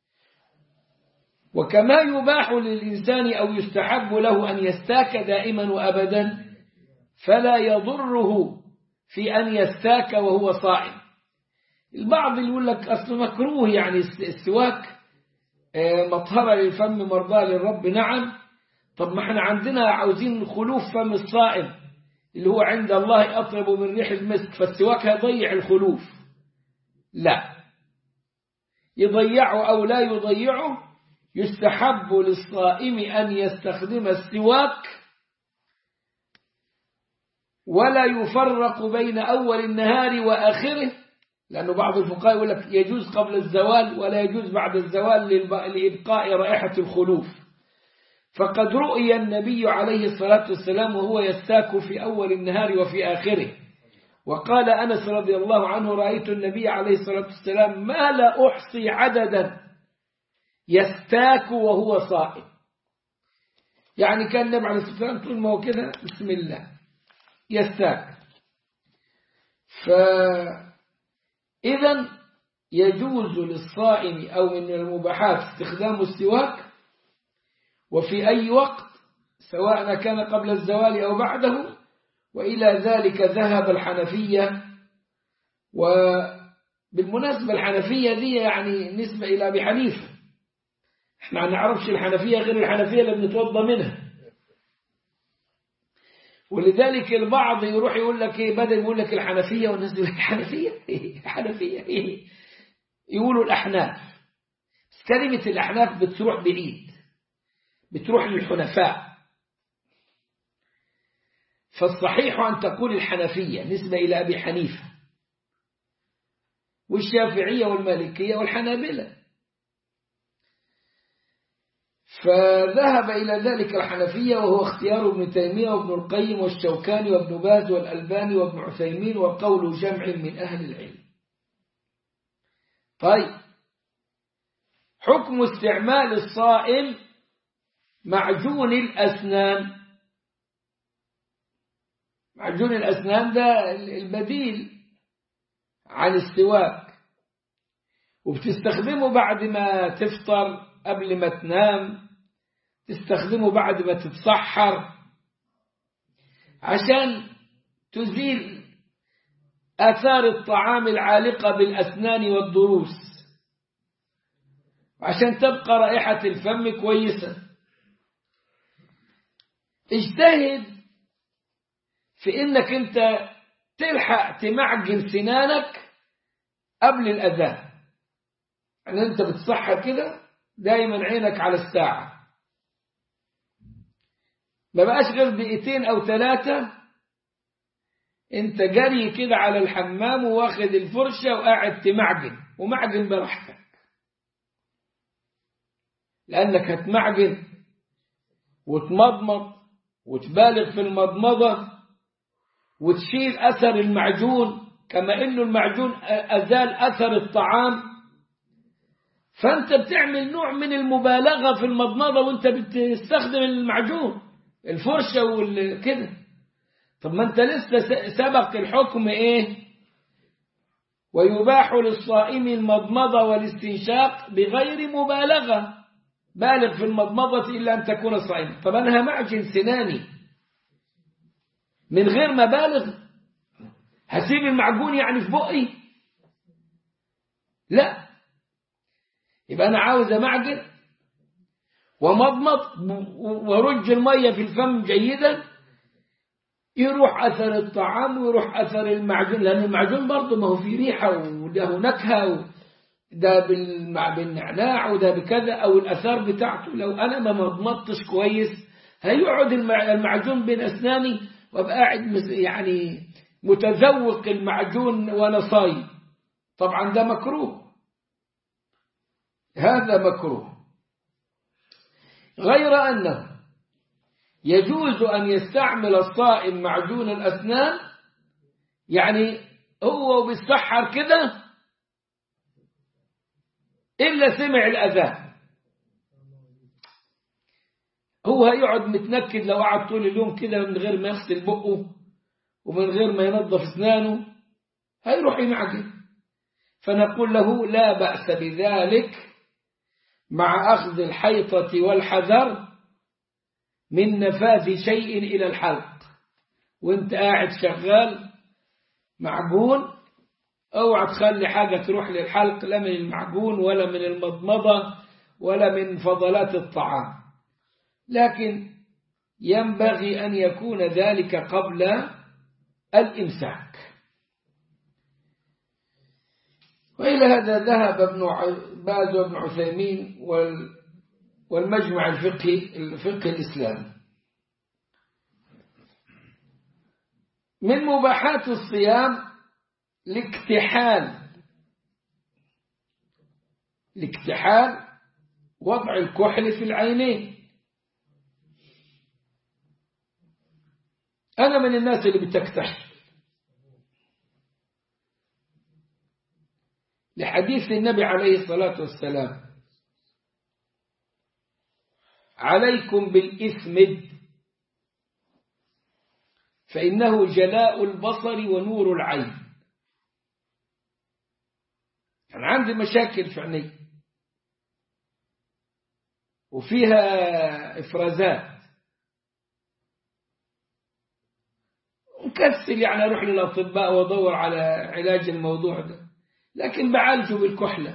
وكما يباح للإنسان أو يستحب له أن يستاك دائما وأبدا فلا يضره في أن يستاك وهو صائم البعض يقول لك أصل مكروه يعني السواك مطهرة للفم مرضى للرب نعم طب ما احنا عندنا عاوزين خلوف فم الصائم اللي هو عند الله أطيب من ريح المسك فالسواك هيضيع الخلوف لا يضيعه أو لا يضيعه يستحب للصائم أن يستخدم السواك ولا يفرق بين أول النهار وآخره لأنه بعض الفقهاء يقول لك يجوز قبل الزوال ولا يجوز بعد الزوال لإبقاء رائحة الخلوف فقد رؤي النبي عليه الصلاة والسلام وهو يستاك في أول النهار وفي آخره وقال أنس رضي الله عنه رأيت النبي عليه الصلاة والسلام ما لا أحصي عددا يستاك وهو صائم يعني كان النبي عليه الصلاة والسلام طول ما هو كده بسم الله يستاك فإذا يجوز للصائم أو من المباحات استخدام السواك وفي أي وقت سواء كان قبل الزوال أو بعده وإلى ذلك ذهب الحنفية وبالمناسبة الحنفية دي يعني نسبة إلى أبي حنيفة احنا ما نعرفش الحنفية غير الحنفية اللي بنتوضى منها ولذلك البعض يروح يقول لك ايه بدل يقول لك الحنفية والناس يقول لك الحنفية ايه الحنفية ايه يقولوا الأحناف بس كلمة الأحناف بتروح بعيد بتروح للحنفاء فالصحيح أن تقول الحنفية نسبة إلى أبي حنيفة والشافعية والمالكية والحنابلة فذهب إلى ذلك الحنفية وهو اختيار ابن تيمية وابن القيم والشوكاني وابن باز والألباني وابن عثيمين وقول جمع من أهل العلم طيب حكم استعمال الصائم معجون الأسنان معجون الأسنان ده البديل عن السواك وبتستخدمه بعد ما تفطر قبل ما تنام تستخدمه بعد ما تتسحر عشان تزيل آثار الطعام العالقة بالأسنان والضروس عشان تبقى رائحة الفم كويسة اجتهد في انك انت تلحق تمعجن سنانك قبل الاذان يعني انت بتصحر كده دايما عينك على الساعة ما بقاش غير دقيقتين او ثلاثة انت جري كده على الحمام واخد الفرشة وقاعد تمعجن ومعجن براحتك لانك هتمعجن وتمضمض وتبالغ في المضمضة وتشيل أثر المعجون كما إنه المعجون أزال أثر الطعام فأنت بتعمل نوع من المبالغة في المضمضة وأنت بتستخدم المعجون الفرشة والكده طب ما أنت لسه سبق الحكم إيه ويباح للصائم المضمضة والاستنشاق بغير مبالغة بالغ في المضمضة إلا أن تكون صائما طب أنا همعجن سناني من غير ما بالغ هسيب المعجون يعني في بقي لا يبقى أنا عاوز أمعجن ومضمض ورج المية في الفم جيدا يروح أثر الطعام ويروح أثر المعجون لأن المعجون برضه ما هو فيه ريحة وده نكهة ده بالنعناع وده بكذا أو الأثار بتاعته لو أنا ما مضمضتش كويس هيقعد المعجون بين أسناني وابقى قاعد يعني متذوق المعجون وأنا صايم طبعا ده مكروه هذا مكروه غير أنه يجوز أن يستعمل الصائم معجون الأسنان يعني هو بيسحر كده إلا سمع الأذان هو هيقعد متنكد لو قعد طول اليوم كده من غير ما يغسل بقه ومن غير ما ينظف اسنانه هيروح يمعجن فنقول له لا بأس بذلك مع أخذ الحيطة والحذر من نفاذ شيء إلى الحلق وانت قاعد شغال معجون اوعى تخلي حاجة تروح للحلق لا من المعجون ولا من المضمضة ولا من فضلات الطعام لكن ينبغي أن يكون ذلك قبل الإمساك وإلى هذا ذهب ابن باز وابن عثيمين والمجمع الفقهي الفقه الإسلامي من مباحات الصيام الاكتحال الاكتحال وضع الكحل في العينين أنا من الناس اللي بتكتحل لحديث النبي عليه الصلاة والسلام عليكم بالإثمد فإنه جلاء البصر ونور العين كان عندي مشاكل في عيني وفيها إفرازات مكسل يعني أروح للأطباء وأدور على علاج الموضوع ده لكن بعالجه بالكحلة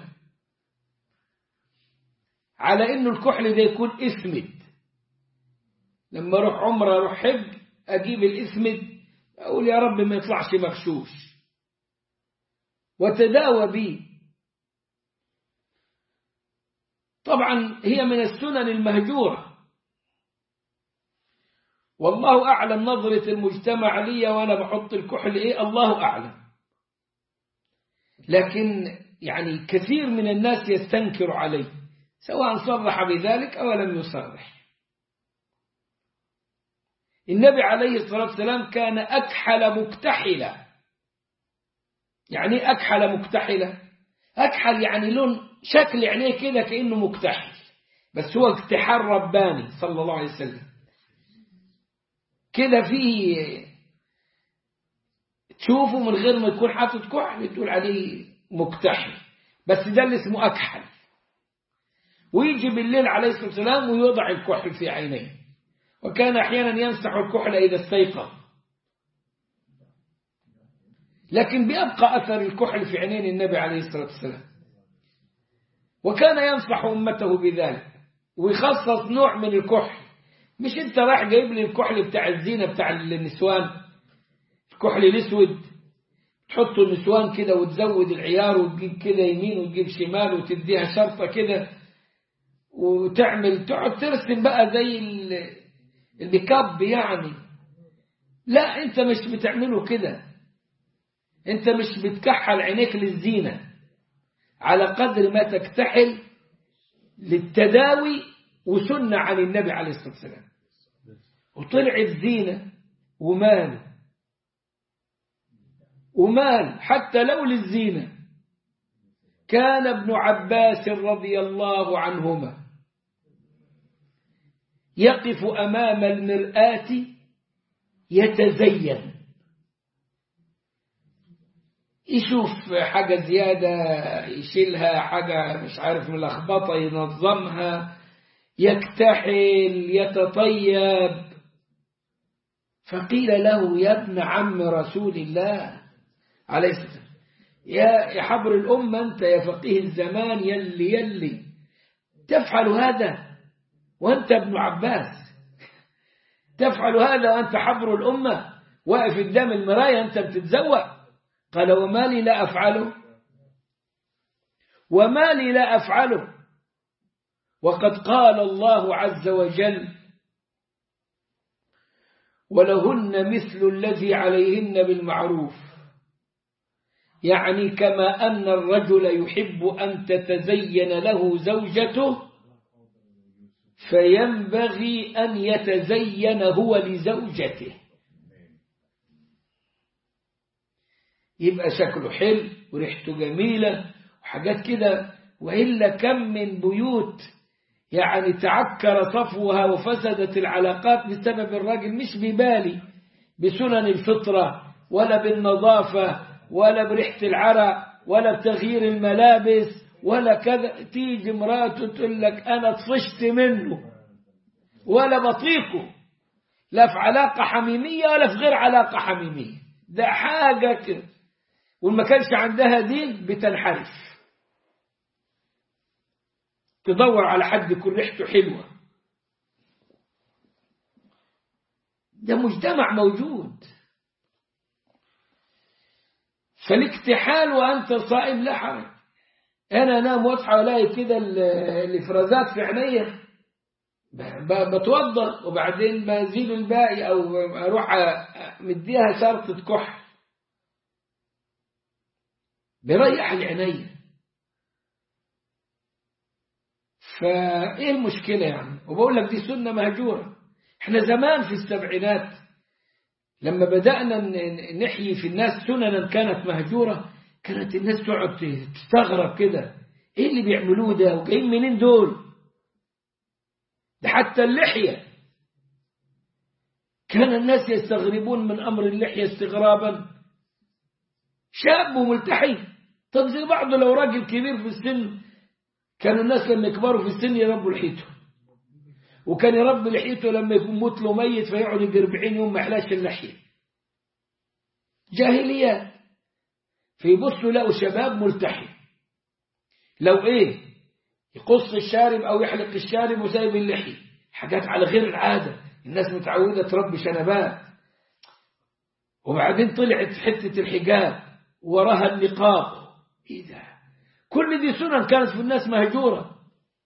على إنه الكحل ده يكون اسمد لما أروح عمره أروح حج أجيب الاسمد أقول يا رب ما يطلعش مغشوش وتداوى به طبعا هي من السنن المهجورة والله أعلم نظرة المجتمع لي وأنا بحط الكحل إيه الله أعلم لكن يعني كثير من الناس يستنكر عليه سواء صرح بذلك أو لم يصرح النبي عليه الصلاة والسلام كان أكحل مكتحلا يعني أكحل مكتحلا أكحل يعني لون شكل عينيه كده كأنه مكتحل بس هو اكتحال رباني صلى الله عليه وسلم كده فيه تشوفه من غير ما يكون حاطط كحل تقول عليه مكتحل بس ده اللي اسمه أكحل ويجي بالليل عليه الصلاة والسلام ويوضع الكحل في عينيه وكان أحيانا يمسح الكحل إذا استيقظ لكن بيبقى أثر الكحل في عينين النبي عليه الصلاة والسلام وكان ينصح أمته بذلك ويخصص نوع من الكحل مش انت رايح جايب لي الكحل بتاع الزينة بتاع النسوان الكحل الاسود تحطه النسوان كده وتزود العيار وتجيب كده يمين وتجيب شمال وتديها شرطة كده وتعمل تقعد ترسم بقى زي الميكاب يعني لا انت مش بتعمله كده انت مش بتكحل عينيك للزينة على قدر ما تكتحل للتداوي وسنة عن النبي عليه الصلاة والسلام وطلعت زينة ومال ومال حتى لو للزينة كان ابن عباس رضي الله عنهما يقف أمام المرآة يتزين يشوف حاجة زيادة يشيلها حاجة مش عارف ملخبطة ينظمها يكتحل يتطيب فقيل له يا ابن عم رسول الله عليه السلام يا حبر الأمة أنت يا فقيه الزمان يلي يلي تفعل هذا وأنت ابن عباس تفعل هذا وأنت حبر الأمة واقف قدام المراية أنت بتتزوق قال وما لي لا أفعله وما لي لا أفعله وقد قال الله عز وجل ولهن مثل الذي عليهن بالمعروف يعني كما أن الرجل يحب أن تتزين له زوجته فينبغي أن يتزين هو لزوجته يبقى شكله حلو وريحته جميلة وحاجات كده وإلا كم من بيوت يعني تعكر صفوها وفسدت العلاقات بسبب الراجل مش ببالي بسنن الفطرة ولا بالنظافة ولا بريحة العرق ولا بتغيير الملابس ولا كذا تيجي مراته تقول لك أنا طفشت منه ولا بطيقه لا في علاقة حميمية ولا في غير علاقة حميمية ده حاجة كده وما كانش عندها دين بتنحرف تدور على حد يكون ريحته حلوة ده مجتمع موجود فالاكتحال وأنت صائم لا حرج أنا أنام واصحى ألاقي كده الإفرازات في عينيا بتوضأ وبعدين بزيل الباقي أو أروح مديها شرطة كح بيريح العينية فايه المشكلة يعني وبقول لك دي سنة مهجورة احنا زمان في السبعينات لما بدأنا نحيي في الناس سننا كانت مهجورة كانت الناس تقعد تستغرب كده ايه اللي بيعملوه ده وجايين منين دول ده حتى اللحية كان الناس يستغربون من أمر اللحية استغرابا شاب وملتحي طب زي بعضه لو راجل كبير في السن كان الناس لما يكبروا في السن يربوا لحيته وكان يربي لحيته لما يكون موت له ميت فيقعد يجي 40 يوم ما يحلاش اللحيه جاهليات فيبصوا لقوا شباب ملتحي لو ايه يقص الشارب او يحلق الشارب وسايب اللحيه حاجات على غير العاده الناس متعوده تربي شنبات وبعدين طلعت حته الحجاب وراها النقاب ايه ده كل دي سنن كانت في الناس مهجورة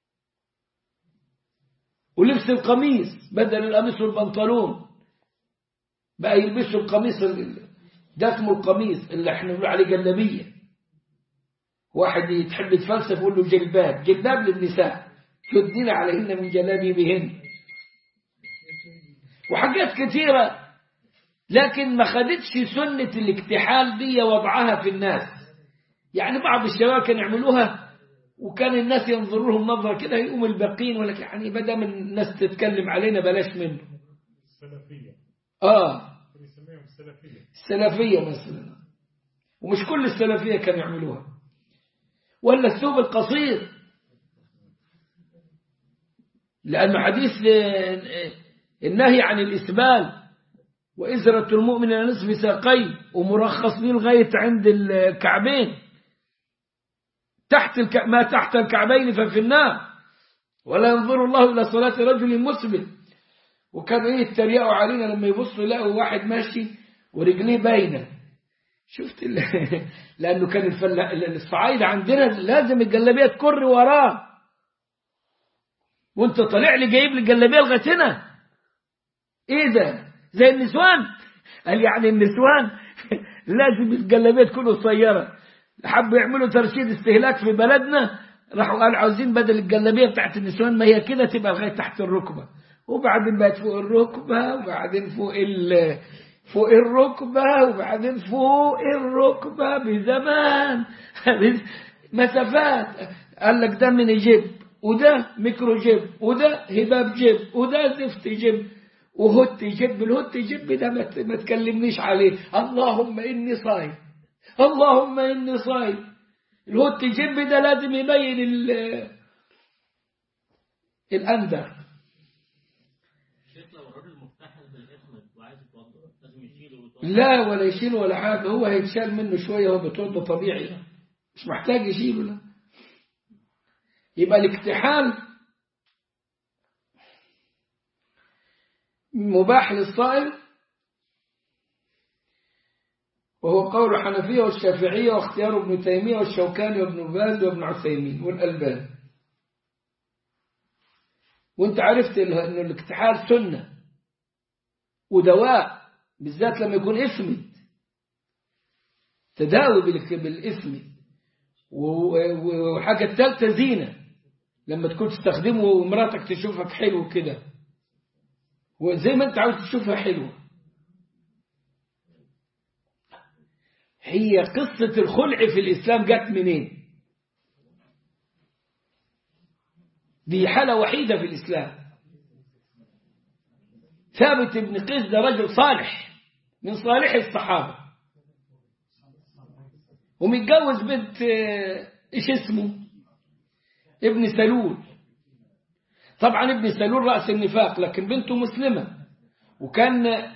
ولبس القميص بدل القميص والبنطلون بقى يلبسوا القميص ده اسمه القميص اللي احنا بنقول عليه جلابية واحد يتحب يتفلسف يقول له جلباب جلباب للنساء يدين عليهن من جلابيبهن وحاجات كثيرة لكن ما خدتش سنة الاكتحال دي وضعها في الناس يعني بعض الشباب كانوا يعملوها وكان الناس ينظروا لهم نظرة كده يقوم الباقين ولك يعني بدل من الناس تتكلم علينا بلاش منه السلفية اه بيسميهم السلفية السلفية مثلا ومش كل السلفية كانوا يعملوها ولا الثوب القصير لأن حديث النهي عن الإسبال وإزرة المؤمن إلى نصف ساقين ومرخص ليه لغاية عند الكعبين تحت الك... ما تحت الكعبين ففي النار ولا ينظر الله إلى صلاة رجل مسلم وكان إيه يتريقوا علينا لما يبصوا يلاقوا واحد ماشي ورجليه باينة شفت ال... لأنه كان الفل... الصعايدة عندنا لازم الجلابية تكر وراه وانت طالع لي جايب لي الجلابية لغاية هنا ايه ده زي النسوان قال يعني النسوان لازم الجلابيه تكون قصيره حبوا يعملوا ترشيد استهلاك في بلدنا راحوا قالوا عاوزين بدل الجلابيه بتاعت النسوان ما هي كده تبقى لغايه تحت الركبه وبعدين بقت فوق الركبه وبعدين فوق ال فوق الركبه وبعدين فوق الركبه بزمان مسافات قال لك ده من جيب وده ميكرو جيب وده هباب جيب وده زفت جيب وهت جب الهت جب ده ما تكلمنيش عليه اللهم إني صايم اللهم إني صايم الهوت جنب ده لازم يبين ال- الأندر شيخ لو الراجل مفتحل بالاسم وعايز يتوضا لازم يشيله ويتوضا لا ولا يشيل ولا حاجة هو هيتشال منه شوية هو بتوضى طبيعي مش محتاج يشيله لا يبقى الاكتحال مباح للصائم وهو قول الحنفية والشافعية واختيار ابن تيمية والشوكاني وابن باز وابن عثيمين والألباني وانت عرفت ال- ان الاكتحال سنة ودواء بالذات لما يكون اسمي تداوي بالك- بالاسم و- و- وحاجة الثالثة زينة لما تكون تستخدمه ومراتك تشوفك حلو كده وزي ما انت عاوز تشوفها حلوة هي قصة الخلع في الإسلام جت منين دي حالة وحيدة في الإسلام ثابت بن قيس ده رجل صالح من صالح الصحابة ومتجوز بنت آه، ايش اسمه ابن سلول طبعا ابن سلول رأس النفاق لكن بنته مسلمة وكان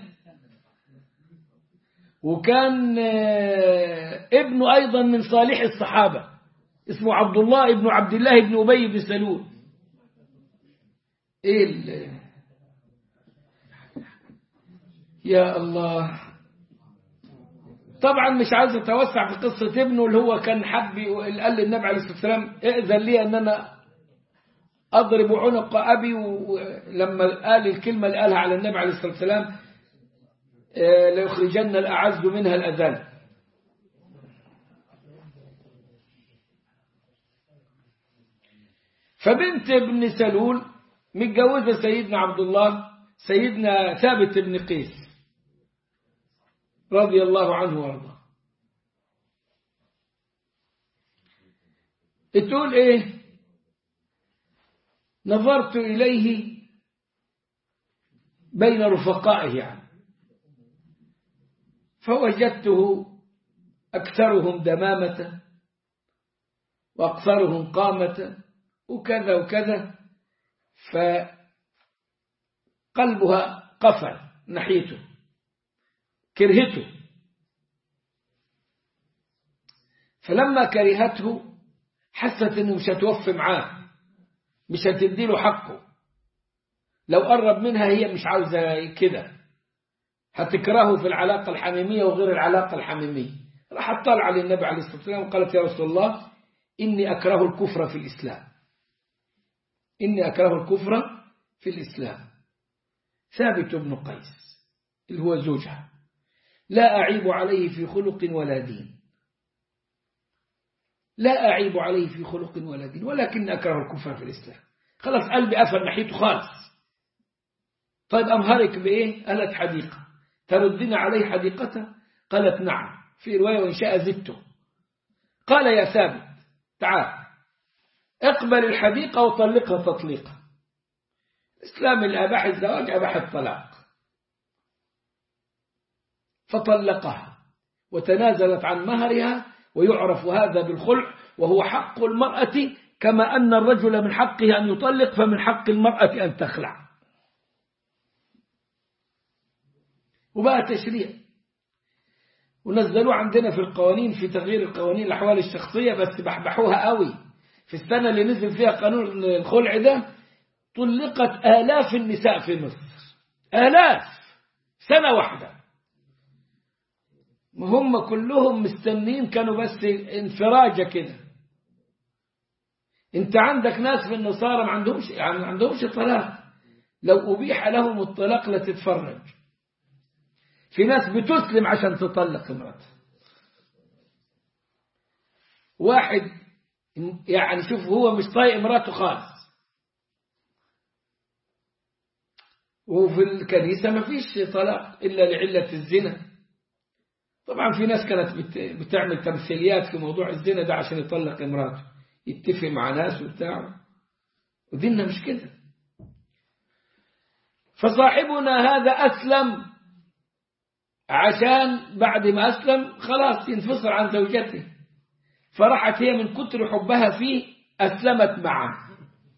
وكان آه، ابنه أيضا من صالح الصحابة اسمه عبد الله ابن عبد الله بن أبي بن سلول ايه ال- يا الله طبعا مش عايز اتوسع في قصة ابنه اللي هو كان حب اللي قال للنبي عليه الصلاة والسلام ائذن لي ان انا اضرب عنق ابي ولما قال الكلمة اللي قالها على النبي عليه الصلاة والسلام آه، ليخرجن الاعز منها الاذل فبنت ابن سلول متجوزة سيدنا عبد الله سيدنا ثابت بن قيس رضي الله عنه وارضاه تقول ايه نظرت اليه بين رفقائه يعني فوجدته اكثرهم دمامه واكثرهم قامه وكذا وكذا فقلبها قفل ناحيته كرهته فلما كرهته حست انه مش هتوفي معاه مش هتديله حقه لو قرب منها هي مش عاوزة كده هتكرهه في العلاقة الحميمية وغير العلاقة الحميمية راح طلع على النبي عليه الصلاة والسلام وقالت يا رسول الله إني أكره الكفر في الإسلام إني أكره الكفر في الإسلام ثابت بن قيس اللي هو زوجها لا أعيب عليه في خلق ولا دين لا أعيب عليه في خلق ولا دين ولكن أكره الكفر في الإسلام خلاص قلبي قفل ناحيته خالص طيب أمهرك بإيه قالت حديقة تردين عليه حديقته قالت نعم في رواية وإن شاء زدته قال يا ثابت تعال اقبل الحديقة وطلقها تطليقا إسلام الأباح الزواج أباح الطلاق فطلقها وتنازلت عن مهرها ويعرف هذا بالخلع وهو حق المرأة كما أن الرجل من حقه أن يطلق فمن حق المرأة أن تخلع وبقى تشريع ونزلوه عندنا في القوانين في تغيير القوانين الأحوال الشخصية بس بحبحوها قوي في السنة اللي نزل فيها قانون الخلع ده طلقت آلاف النساء في مصر آلاف سنة واحدة هم كلهم مستنين كانوا بس انفراجة كده انت عندك ناس في النصارى ما عندهمش يعني ما عندهمش طلاق لو أبيح لهم الطلاق لتتفرج في ناس بتسلم عشان تطلق امرأة واحد يعني شوف هو مش طايق امراته خالص وفي الكنيسة ما فيش طلاق إلا لعلة الزنا طبعا في ناس كانت بتعمل تمثيليات في موضوع الزنا ده عشان يطلق امراته يتفق مع ناس وبتاع وديننا مش كده فصاحبنا هذا أسلم عشان بعد ما أسلم خلاص ينفصل عن زوجته فرحت هي من كتر حبها فيه أسلمت معه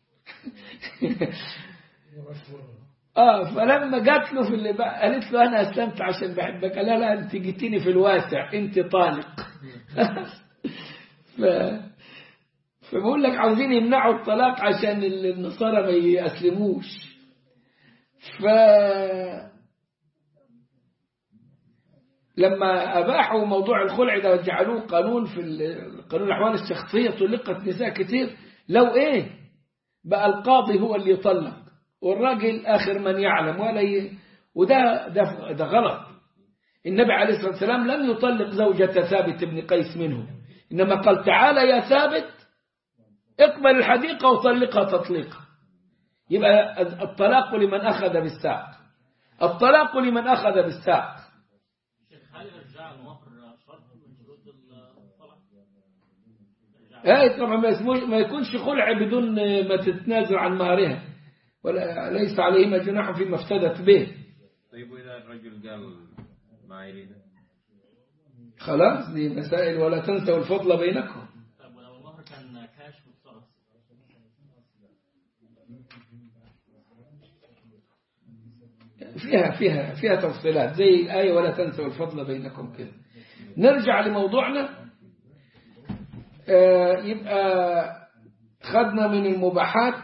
اه فلما جات له في اللي بقى قالت له انا اسلمت عشان بحبك قال لا لا انت جيتيني في الواسع انت طالق ف فبقول لك عاوزين يمنعوا الطلاق عشان النصارى ما يسلموش ف لما أباحوا موضوع الخلع ده وجعلوه قانون في ال- قانون الأحوال الشخصية طلقت نساء كتير لو إيه بقى القاضي هو اللي يطلق والراجل آخر من يعلم ولا ي... وده ده, ده غلط النبي عليه الصلاة والسلام لم يطلق زوجة ثابت بن قيس منه إنما قال تعالى يا ثابت اقبل الحديقة وطلقها تطليقا يبقى الطلاق لمن أخذ بالساق الطلاق لمن أخذ بالساق شيخ هل ارجاع المهر شرط من شروط الطلاق؟ اي طبعا ما, اسمه ما يكونش خلع بدون ما تتنازل عن مهرها ولا ليس عليهما جناح فيما افتدت به طيب وإذا الرجل قال ما يريد خلاص دي مسائل ولا تنسوا الفضل بينكم طيب ولو المهر كان كاش متصرف فيها فيها فيها تفصيلات زي الآية ولا تنسوا الفضل بينكم كده نرجع لموضوعنا آه، يبقى خدنا من المباحات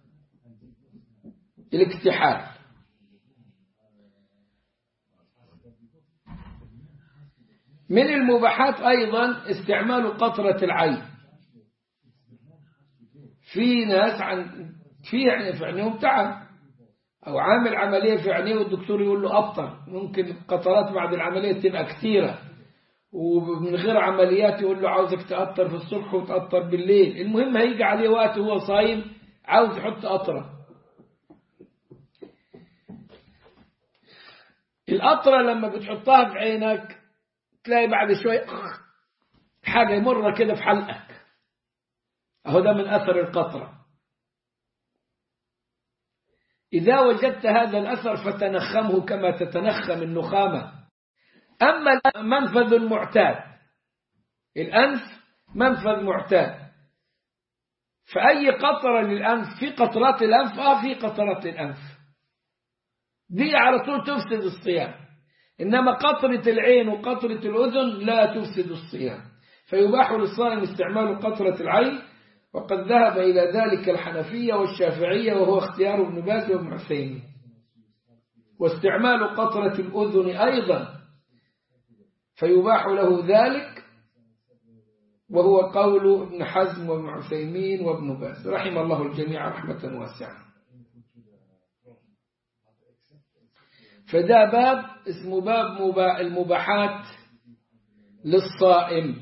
الاكتحال من المباحات أيضا استعمال قطرة العين في ناس عن في يعني في عينيهم تعب أو عامل عملية في عينيه والدكتور يقول له أبطر ممكن القطرات بعد العملية تبقى كثيرة ومن غير عمليات يقول له عاوزك تقطر في الصبح وتقطر بالليل المهم هيجي عليه وقت وهو صايم عاوز يحط قطرة القطرة لما بتحطها في عينك تلاقي بعد شوية حاجة مرة كده في حلقك أهو ده من أثر القطرة إذا وجدت هذا الأثر فتنخمه كما تتنخم النخامة أما المنفذ المعتاد الأنف منفذ معتاد فأي قطرة للأنف في قطرات الأنف آه في قطرات الأنف دي على طول تفسد الصيام إنما قطرة العين وقطرة الأذن لا تفسد الصيام فيباح للصائم استعمال قطرة العين وقد ذهب إلى ذلك الحنفية والشافعية وهو اختيار ابن باز وابن عثيمين واستعمال قطرة الأذن أيضا فيباح له ذلك وهو قول ابن حزم وابن عثيمين وابن باز رحم الله الجميع رحمة واسعة فده باب اسمه باب مبا- المباحات للصائم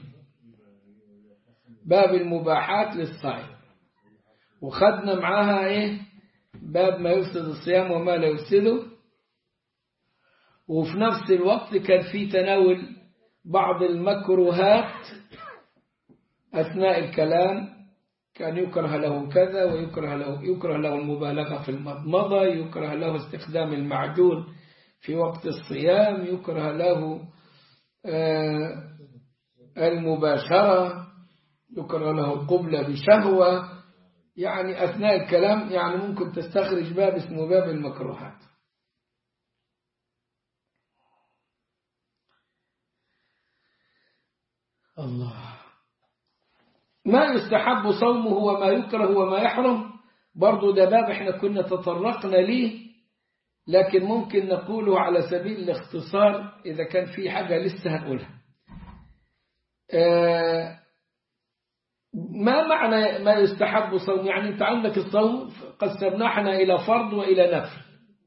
باب المباحات للصائم وخدنا معاها ايه باب ما يفسد الصيام وما لا يفسده وفي نفس الوقت كان في تناول بعض المكروهات أثناء الكلام كان يكره له كذا ويكره له يكره له المبالغة في المضمضة يكره له استخدام المعجون في وقت الصيام يكره له آه، المباشرة يكره له القبلة بشهوة يعني أثناء الكلام يعني ممكن تستخرج باب اسمه باب المكروهات الله ما يستحب صومه وما يكره وما يحرم برضو ده باب احنا كنا تطرقنا ليه لكن ممكن نقوله على سبيل الاختصار إذا كان في حاجة لسه هنقولها آه، ما معنى ما يستحب صوم يعني انت عندك الصوم قسمناه احنا إلى فرض وإلى نفل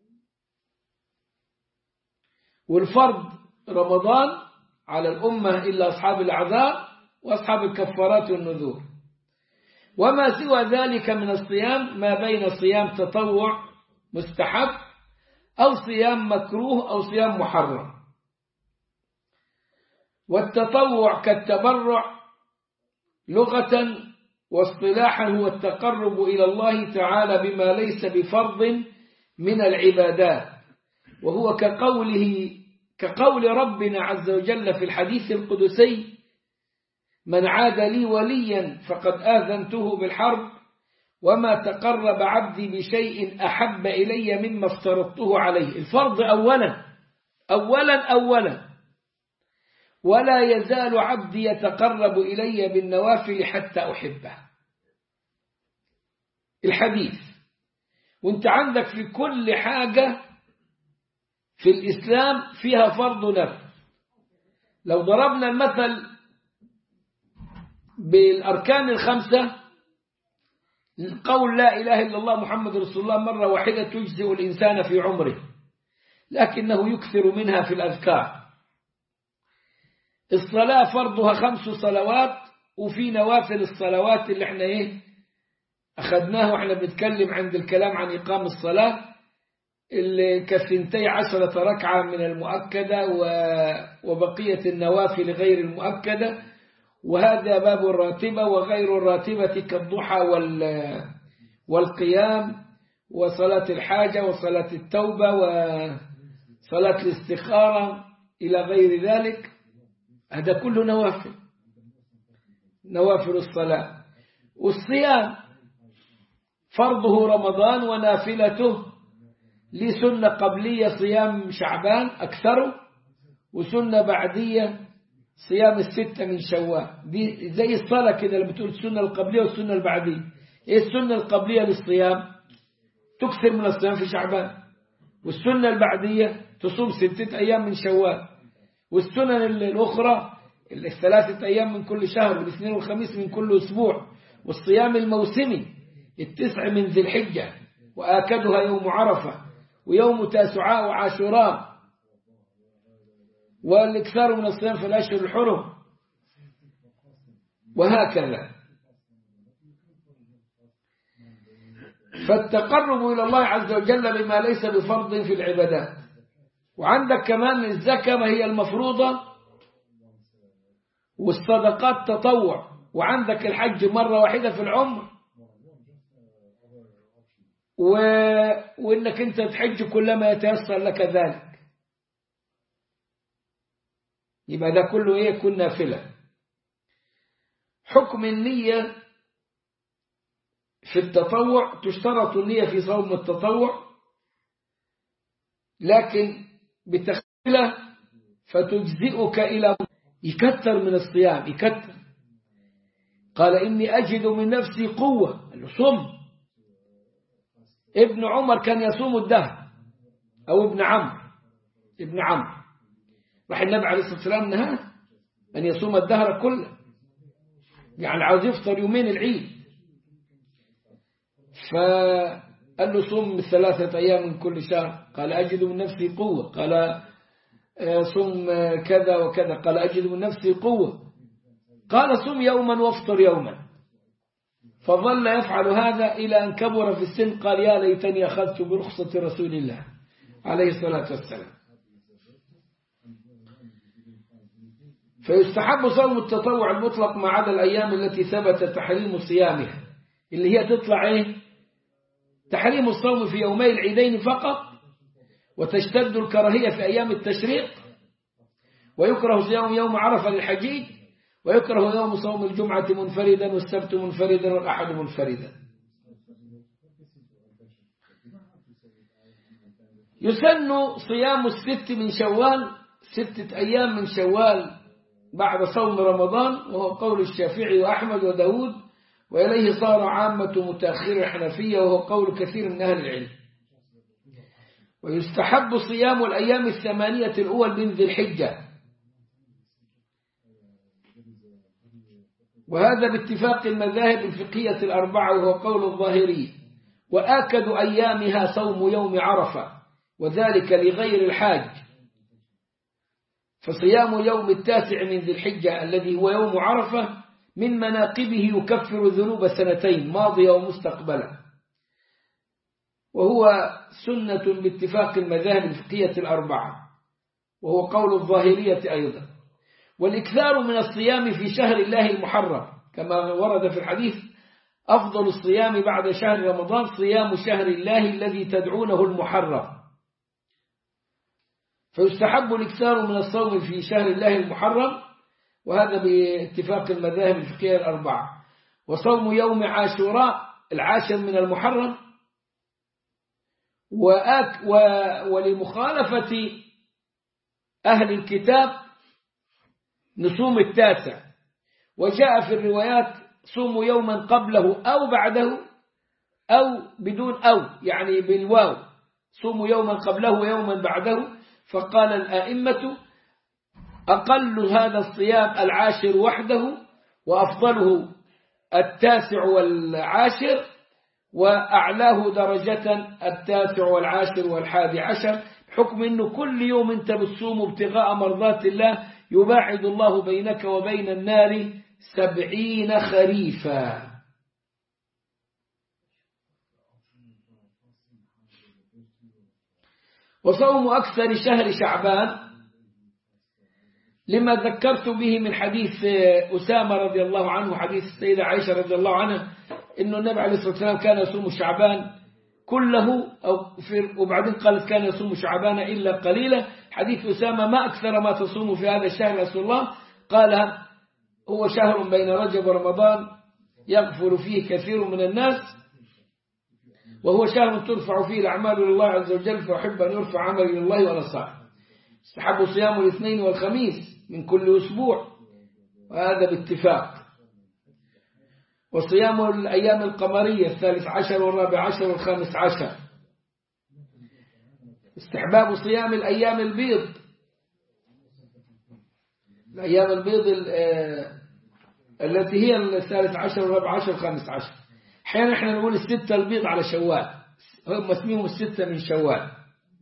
والفرض رمضان على الأمة إلا أصحاب الأعذار وأصحاب الكفارات والنذور وما سوى ذلك من الصيام ما بين صيام تطوع مستحب أو صيام مكروه أو صيام محرم والتطوع كالتبرع لغة واصطلاحا هو التقرب إلى الله تعالى بما ليس بفرض من العبادات وهو كقوله كقول ربنا عز وجل في الحديث القدسي من عاد لي وليا فقد آذنته بالحرب وما تقرب عبدي بشيء أحب إلي مما افترضته عليه الفرض أولا أولا أولا ولا يزال عبدي يتقرب إلي بالنوافل حتى أحبه الحديث وانت عندك في كل حاجة في الإسلام فيها فرض نفل لو ضربنا المثل بالأركان الخمسة قول لا إله إلا الله محمد رسول الله مرة واحدة تجزئ الإنسان في عمره لكنه يكثر منها في الأذكار الصلاة فرضها خمس صلوات وفي نوافل الصلوات اللي احنا ايه أخذناه وإحنا بنتكلم عند الكلام عن إقام الصلاة اللي كثنتي عشرة ركعة من المؤكدة وبقية النوافل غير المؤكدة وهذا باب الراتبة وغير الراتبة كالضحى والقيام وصلاة الحاجة وصلاة التوبة وصلاة الاستخارة إلى غير ذلك هذا كله نوافل نوافل الصلاة والصيام فرضه رمضان ونافلته لسنة قبلية صيام شعبان أكثره وسنة بعدية صيام الستة من شوال دي زي الصلاة كده اللي بتقول السنة القبلية والسنة البعدية إيه السنة القبلية للصيام تكثر من الصيام في شعبان والسنة البعدية تصوم ستة أيام من شوال والسنن الأخرى الثلاثة أيام من كل شهر والاثنين والخميس من كل أسبوع والصيام الموسمي التسع من ذي الحجة وآكدها يوم عرفة ويوم تاسعاء وعاشوراء والإكثار من الصيام في الأشهر الحرم وهكذا فالتقرب إلى الله عز وجل بما ليس بفرض في العبادات وعندك كمان الزكاة ما هي المفروضة والصدقات تطوع وعندك الحج مرة واحدة في العمر و... وإنك أنت تحج كلما يتيسر لك ذلك يبقى ده كله إيه يكون نافلة حكم النية في التطوع تشترط النية في صوم التطوع لكن بتخيلة فتجزئك إلى يكثر من الصيام يكثر قال إني أجد من نفسي قوة قال له صم ابن عمر كان يصوم الدهر أو ابن عمرو ابن عمرو راح النبي عليه الصلاة والسلام نهاه أن يصوم الدهر كله يعني عاوز يفطر يومين العيد فقال له صوم ثلاثة أيام من كل شهر قال أجد من نفسي قوة قال صم كذا وكذا قال أجد من نفسي قوة قال صم يوما وافطر يوما فظل يفعل هذا إلى أن كبر في السن قال يا ليتني أخذت برخصة رسول الله عليه الصلاة والسلام فيستحب صوم التطوع المطلق ما عدا الأيام التي ثبت تحريم صيامها اللي هي تطلع إيه تحريم الصوم في يومي العيدين فقط وتشتد الكراهية في أيام التشريق ويكره صيام يوم عرفة للحجيج ويكره يوم صوم الجمعة منفردا والسبت منفردا والأحد منفردا يسن صيام الست من شوال ستة أيام من شوال بعد صوم رمضان وهو قول الشافعي وأحمد وداود وإليه صار عامة متأخر الحنفية وهو قول كثير من أهل العلم ويستحب صيام الأيام الثمانية الأول من ذي الحجة وهذا باتفاق المذاهب الفقهية الأربعة وهو قول الظاهري وآكد أيامها صوم يوم عرفة وذلك لغير الحاج فصيام يوم التاسع من ذي الحجة الذي هو يوم عرفة من مناقبه يكفر ذنوب سنتين ماضية ومستقبلة وهو سنة باتفاق المذاهب الفقهية الأربعة وهو قول الظاهرية أيضا والإكثار من الصيام في شهر الله المحرم كما ورد في الحديث أفضل الصيام بعد شهر رمضان صيام شهر الله الذي تدعونه المحرم فيستحب الاكثار من الصوم في شهر الله المحرم وهذا باتفاق المذاهب الفقهية الأربعة وصوم يوم عاشوراء العاشر من المحرم وأك و ولمخالفة أهل الكتاب نصوم التاسع وجاء في الروايات صوموا يوما قبله أو بعده أو بدون أو يعني بالواو صوموا يوما قبله ويوما بعده فقال الآئمة أقل هذا الصيام العاشر وحده وأفضله التاسع والعاشر وأعلاه درجة التاسع والعاشر والحادي عشر حكم أنه كل يوم أنت بتصوم ابتغاء مرضات الله يباعد الله بينك وبين النار سبعين خريفا وصوم أكثر شهر شعبان لما ذكرت به من حديث أسامة رضي الله عنه حديث السيدة عائشة رضي الله عنها إنه النبي عليه الصلاة والسلام كان يصوم شعبان كله أو في وبعدين قالت كان يصوم شعبان إلا قليلا حديث أسامة ما أكثر ما تصوم في هذا الشهر رسول الله قال هو شهر بين رجب ورمضان يغفر فيه كثير من الناس وهو شهر ترفع فيه الأعمال لله عز وجل فأحب أن يرفع عملي لله وأنا صائم استحب صيام الاثنين والخميس من كل أسبوع وهذا باتفاق وصيام الأيام القمرية الثالث عشر والرابع عشر والخامس عشر استحباب صيام الأيام البيض الأيام البيض التي هي الثالث عشر والرابع عشر والخامس عشر أحيانا احنا نقول الستة البيض على شوال هم اسميهم الستة من شوال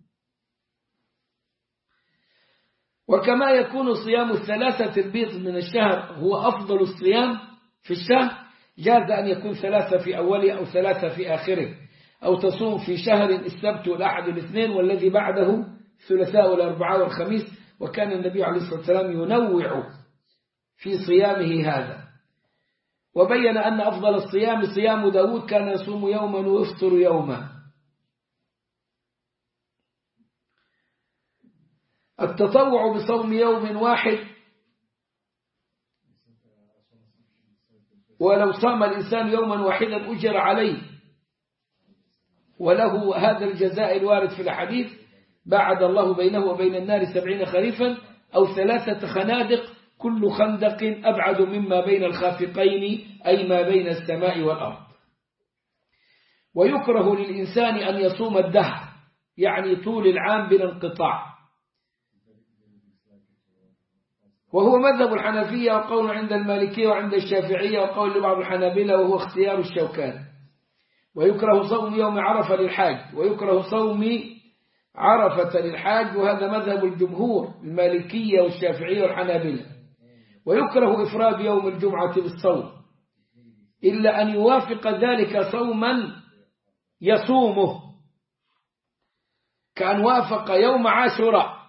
وكما يكون صيام الثلاثة البيض من الشهر هو أفضل الصيام في الشهر جاز أن يكون ثلاثة في أوله أو ثلاثة في آخره أو تصوم في شهر السبت والأحد والاثنين والذي بعده الثلاثاء والأربعاء والخميس وكان النبي عليه الصلاة والسلام ينوع في صيامه هذا وبين أن أفضل الصيام صيام داود كان يصوم يوما ويفطر يوما التطوع بصوم يوم واحد ولو صام الإنسان يوما واحدا أجر عليه وله هذا الجزاء الوارد في الحديث بعد الله بينه وبين النار سبعين خريفا أو ثلاثة خنادق كل خندق أبعد مما بين الخافقين أي ما بين السماء والأرض ويكره للإنسان أن يصوم الدهر يعني طول العام بلا انقطاع وهو مذهب الحنفية وقول عند المالكية وعند الشافعية وقول لبعض الحنابلة وهو اختيار الشوكان ويكره صوم يوم عرفة للحاج ويكره صوم عرفة للحاج وهذا مذهب الجمهور المالكية والشافعية والحنابلة ويكره إفراد يوم الجمعة بالصوم إلا أن يوافق ذلك صوما يصومه كأن وافق يوم عاشوراء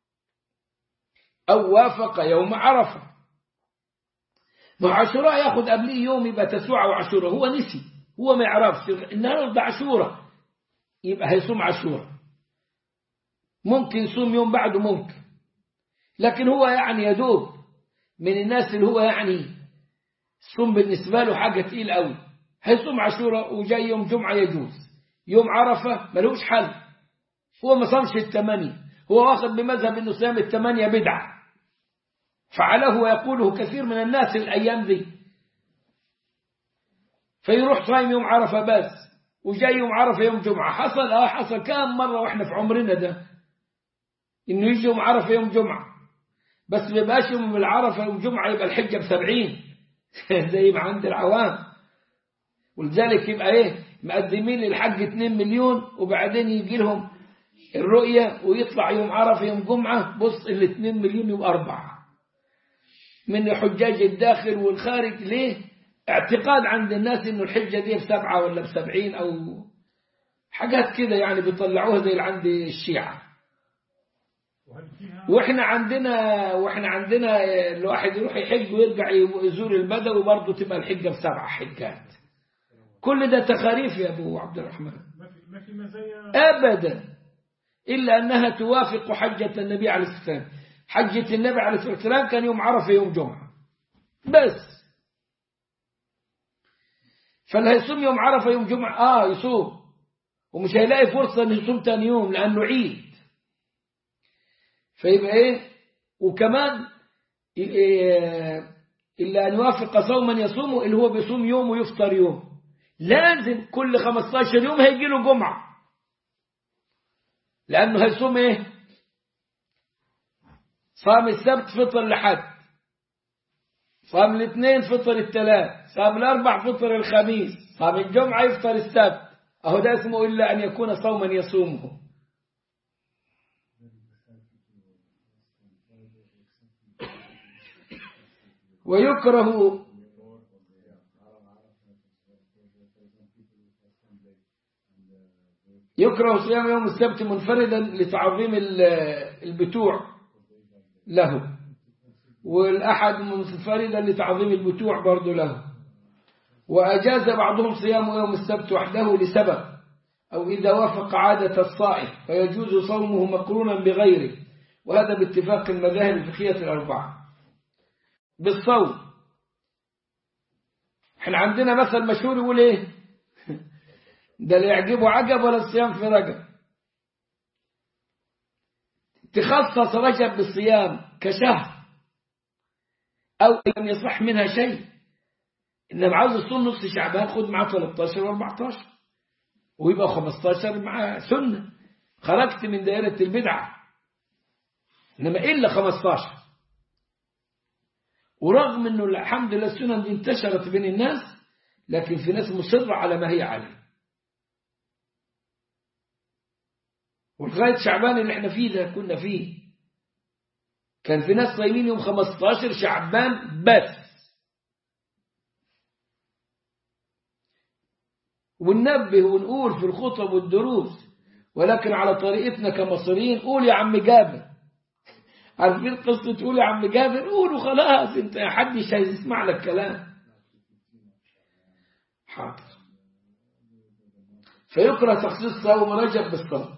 أو وافق يوم عرفة ما عاشوراء ياخذ قبليه يوم يبقى تسوع وعاشوراء هو نسي هو ما يعرفش النهارده عاشوراء يبقى هيصوم عاشوراء ممكن يصوم يوم بعده ممكن لكن هو يعني يدوب من الناس اللي هو يعني الصوم بالنسبة له حاجة تقيل قوي هيصوم عاشوراء وجاي يوم جمعة يجوز يوم عرفة ملوش حل هو ما صامش الثمانية هو واخد بمذهب انه صيام الثمانية بدعة فعله ويقوله كثير من الناس الأيام دي فيروح صايم يوم عرفة بس وجاي يوم عرفة يوم جمعة حصل اه حصل كام مرة واحنا في عمرنا ده انه يجي يوم عرفة يوم جمعة بس ما يبقاش يوم العرفة يوم جمعة يبقى الحجة بسبعين زي ما عند العوام ولذلك يبقى ايه مقدمين للحج 2 مليون وبعدين يجي لهم الرؤية ويطلع يوم عرفة يوم جمعة بص ال 2 مليون يبقى أربعة من حجاج الداخل والخارج ليه اعتقاد عند الناس انه الحجة دي بسبعة ولا بسبعين او حاجات كده يعني بيطلعوها زي اللي عند الشيعة واحنا عندنا واحنا عندنا الواحد يروح يحج ويرجع يزور البدوي وبرضه تبقى الحجة بسبع حجات كل ده تخاريف يا ابو عبد الرحمن ما في ما في مزايا ابدا إلا أنها توافق حجة النبي عليه الصلاة والسلام حجة النبي عليه الصلاة والسلام كان يوم عرفة يوم جمعة بس فاللي هيصوم يوم عرفة يوم جمعة آه يصوم ومش هيلاقي فرصة أن يصوم تاني يوم لأنه عيد فيبقى إيه وكمان إيه إلا أن يوافق صوما يصومه اللي هو بيصوم يوم ويفطر يوم لازم كل 15 يوم هيجي له جمعة لأنه هيصوم إيه صام السبت فطر لحد صام الاثنين فطر الثلاث صام الأربع فطر الخميس صام الجمعة يفطر السبت أهو ده اسمه إلا أن يكون صوما يصومه ويكره يكره صيام يوم السبت منفردا لتعظيم البتوع له والأحد منفردا لتعظيم البتوع برضه له وأجاز بعضهم صيام يوم السبت وحده لسبب أو إذا وافق عادة الصائم فيجوز صومه مقرونا بغيره وهذا باتفاق المذاهب الفقهية الأربعة بالصوم احنا عندنا مثل مشهور يقول ايه ده اللي يعجبه عجب ولا الصيام في رجب تخصص رجب بالصيام كشهر أو لم يصح منها شيء إنما عاوز الصوم نص شعبان خد معاه 13 و14 ويبقى 15 مع سنة خرجت من دائرة البدعة إنما إلا 15 ورغم أنه الحمد لله السنن دي انتشرت بين الناس لكن في ناس مصرة على ما هي عليه ولغاية شعبان اللي احنا فيه ده كنا فيه كان في ناس صايمين يوم 15 شعبان بس وننبه ونقول في الخطب والدروس ولكن على طريقتنا كمصريين قول يا عم جابر عارفين قصة تقول يا عم جابر قولوا خلاص انت حدش هيسمع لك كلام حاضر فيكره تخصيص صوم رجب بالصوم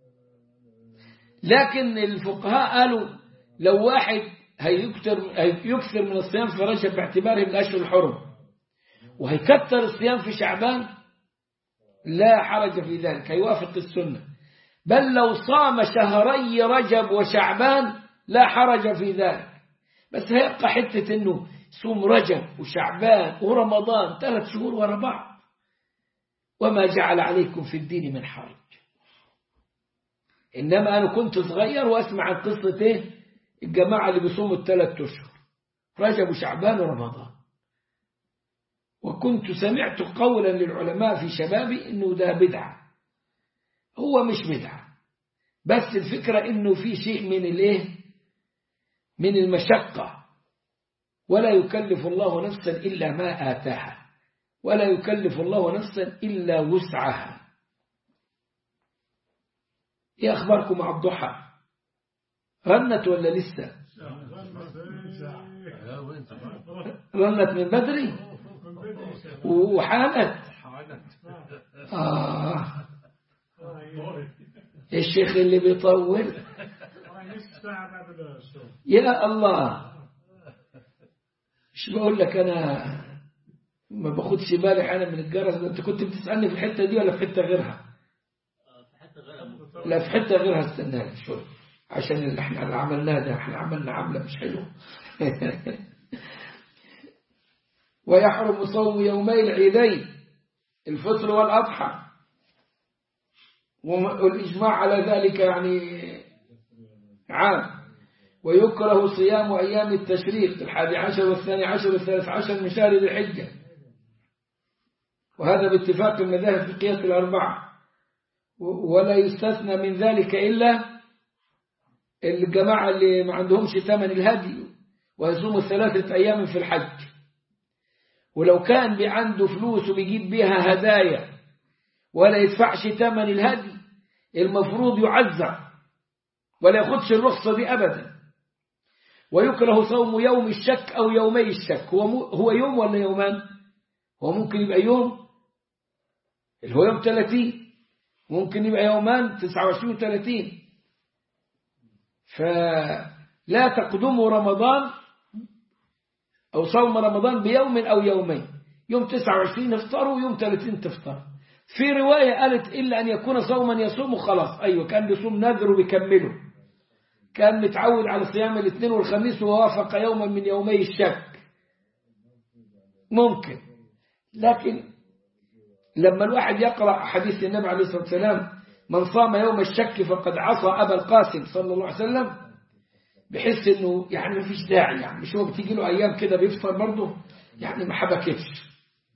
لكن الفقهاء قالوا لو واحد هيكثر هيكثر من الصيام في رجب باعتباره من الاشهر الحرم وهيكثر الصيام في شعبان لا حرج في ذلك هيوافق السنة بل لو صام شهري رجب وشعبان لا حرج في ذلك بس هيبقى حتة انه صوم رجب وشعبان ورمضان ثلاث شهور ورا بعض وما جعل عليكم في الدين من حرج إنما أنا كنت صغير وأسمع عن قصة إيه الجماعة اللي بيصوموا الثلاث أشهر رجب وشعبان ورمضان وكنت سمعت قولا للعلماء في شبابي إنه ده بدعة هو مش بدعة بس الفكرة إنه في شيء من الإيه من المشقة ولا يكلف الله نفسا إلا ما آتاها ولا يكلف الله نفسا إلا وسعها ايه اخباركم مع الضحى رنت ولا لسه رنت من بدري وحانت آه. الشيخ اللي بيطول يا الله مش بقول لك انا ما باخدش بالي انا من الجرس ده انت كنت بتسالني في الحته دي ولا في حته غيرها لا في حته غيرها استنى شوي عشان اللي احنا اللي عملناه ده احنا عملنا عمله مش حلوه ويحرم صوم يومي العيدين الفطر والأضحى والإجماع على ذلك يعني عام ويكره صيام أيام التشريق الحادي عشر والثاني عشر والثالث عشر من شهر ذي الحجة وهذا باتفاق المذاهب الفقهية الأربعة ولا يستثنى من ذلك إلا الجماعة اللي ما عندهمش ثمن الهدي ويصوموا ثلاثة أيام في الحج ولو كان عنده فلوس وبيجيب بيها هدايا ولا يدفعش ثمن الهدي المفروض يعزع ولا ياخدش الرخصة دي أبدا ويكره صوم يوم الشك أو يومي الشك هو, هو يوم ولا يومان هو ممكن يبقى يوم اللي هو يوم 30 ممكن يبقى يومان 29 و30 فلا تقدموا رمضان أو صوم رمضان بيوم أو يومين يوم 29 افطروا ويوم 30 تفطر في رواية قالت إلا أن يكون صوما يصوم خلاص أيوة كان بيصوم نذر وبيكمله كان متعود على صيام الاثنين والخميس ووافق يوما من يومي الشك ممكن لكن لما الواحد يقرأ حديث النبي عليه الصلاة والسلام من صام يوم الشك فقد عصى أبا القاسم صلى الله عليه وسلم بحس انه يعني ما فيش داعي يعني مش هو بتيجي له ايام كده بيفطر برضه يعني ما حبكتش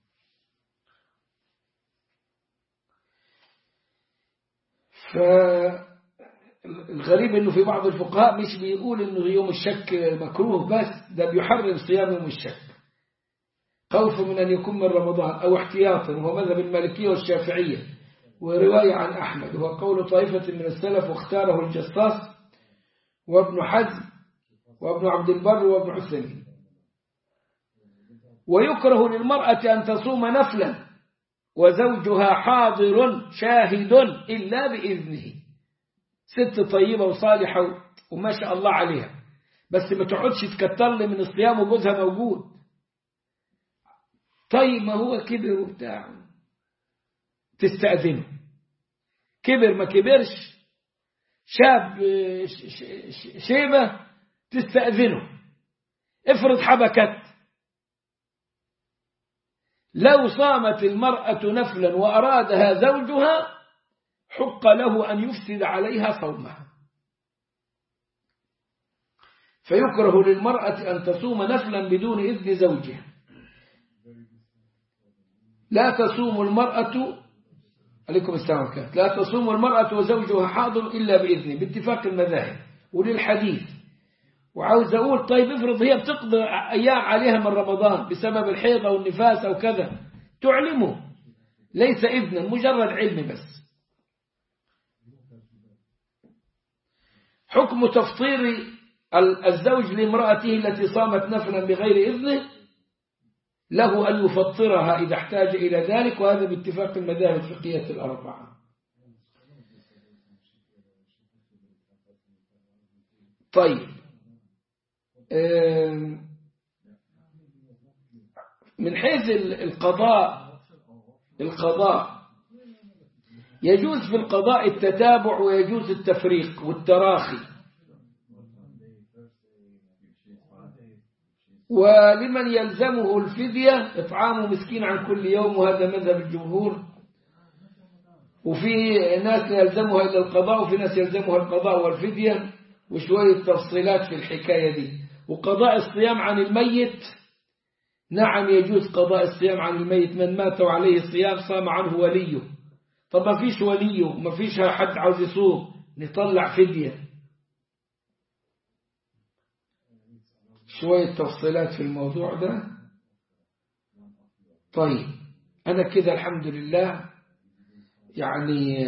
فالغريب انه في بعض الفقهاء مش بيقول انه يوم الشك مكروه بس ده بيحرم صيام يوم الشك خوف من ان يكون من رمضان او احتياطا وهو مذهب المالكيه والشافعيه وروايه عن احمد وهو قول طائفه من السلف واختاره الجصاص وابن حزم وابن عبد البر وابن عثيمين ويكره للمرأة أن تصوم نفلا وزوجها حاضر شاهد إلا بإذنه ست طيبة وصالحة وما شاء الله عليها بس ما تقعدش تكتر لي من الصيام وجوزها موجود طيب ما هو كبر وبتاع تستأذنه كبر ما كبرش شاب شيبة تستأذنه افرض حبكت لو صامت المرأة نفلا وأرادها زوجها حق له أن يفسد عليها صومها فيكره للمرأة أن تصوم نفلا بدون إذن زوجها لا تصوم المرأة عليكم السلام عليكم لا تصوم المرأة وزوجها حاضر إلا بإذنه باتفاق المذاهب وللحديث وعاوز أقول طيب افرض هي بتقضي أيام عليها من رمضان بسبب الحيض أو النفاس أو كذا تعلمه ليس إذنا مجرد علم بس حكم تفطير الزوج لامرأته التي صامت نفلا بغير إذنه له أن يفطرها إذا احتاج إلى ذلك وهذا باتفاق المذاهب الفقهية الأربعة طيب من حيث القضاء القضاء يجوز في القضاء التتابع ويجوز التفريق والتراخي ولمن يلزمه الفدية إطعام مسكين عن كل يوم وهذا مذهب الجمهور وفي ناس يلزمها إلا القضاء وفي ناس يلزمها القضاء والفدية وشوية تفصيلات في الحكاية دي وقضاء الصيام عن الميت نعم يجوز قضاء الصيام عن الميت من مات وعليه الصيام صام عنه وليه طب ما فيش وليه ما فيش حد عاوز يصوم نطلع فدية شوية تفصيلات في الموضوع ده طيب أنا كده الحمد لله يعني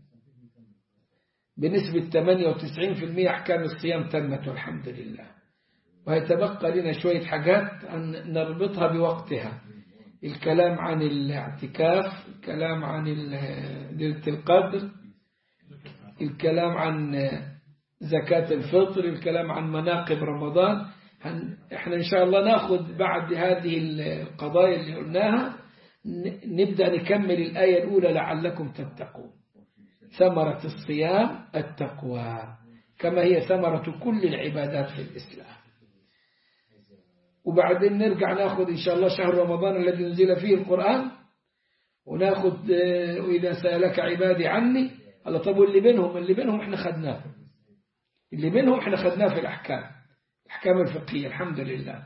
بنسبة 98% أحكام الصيام تمت والحمد لله ويتبقى لنا شوية حاجات أن نربطها بوقتها الكلام عن الاعتكاف الكلام عن ليلة القدر الكلام عن زكاة الفطر الكلام عن مناقب رمضان احنا ان شاء الله ناخذ بعد هذه القضايا اللي قلناها نبدأ نكمل الآية الأولى لعلكم تتقون ثمرة الصيام التقوى كما هي ثمرة كل العبادات في الإسلام وبعدين نرجع ناخذ إن شاء الله شهر رمضان الذي نزل فيه القرآن وناخذ وإذا سألك عبادي عني الله طب واللي بينهم اللي بينهم احنا خدناه اللي بينهم احنا خدناه في الأحكام الأحكام الفقهية الحمد لله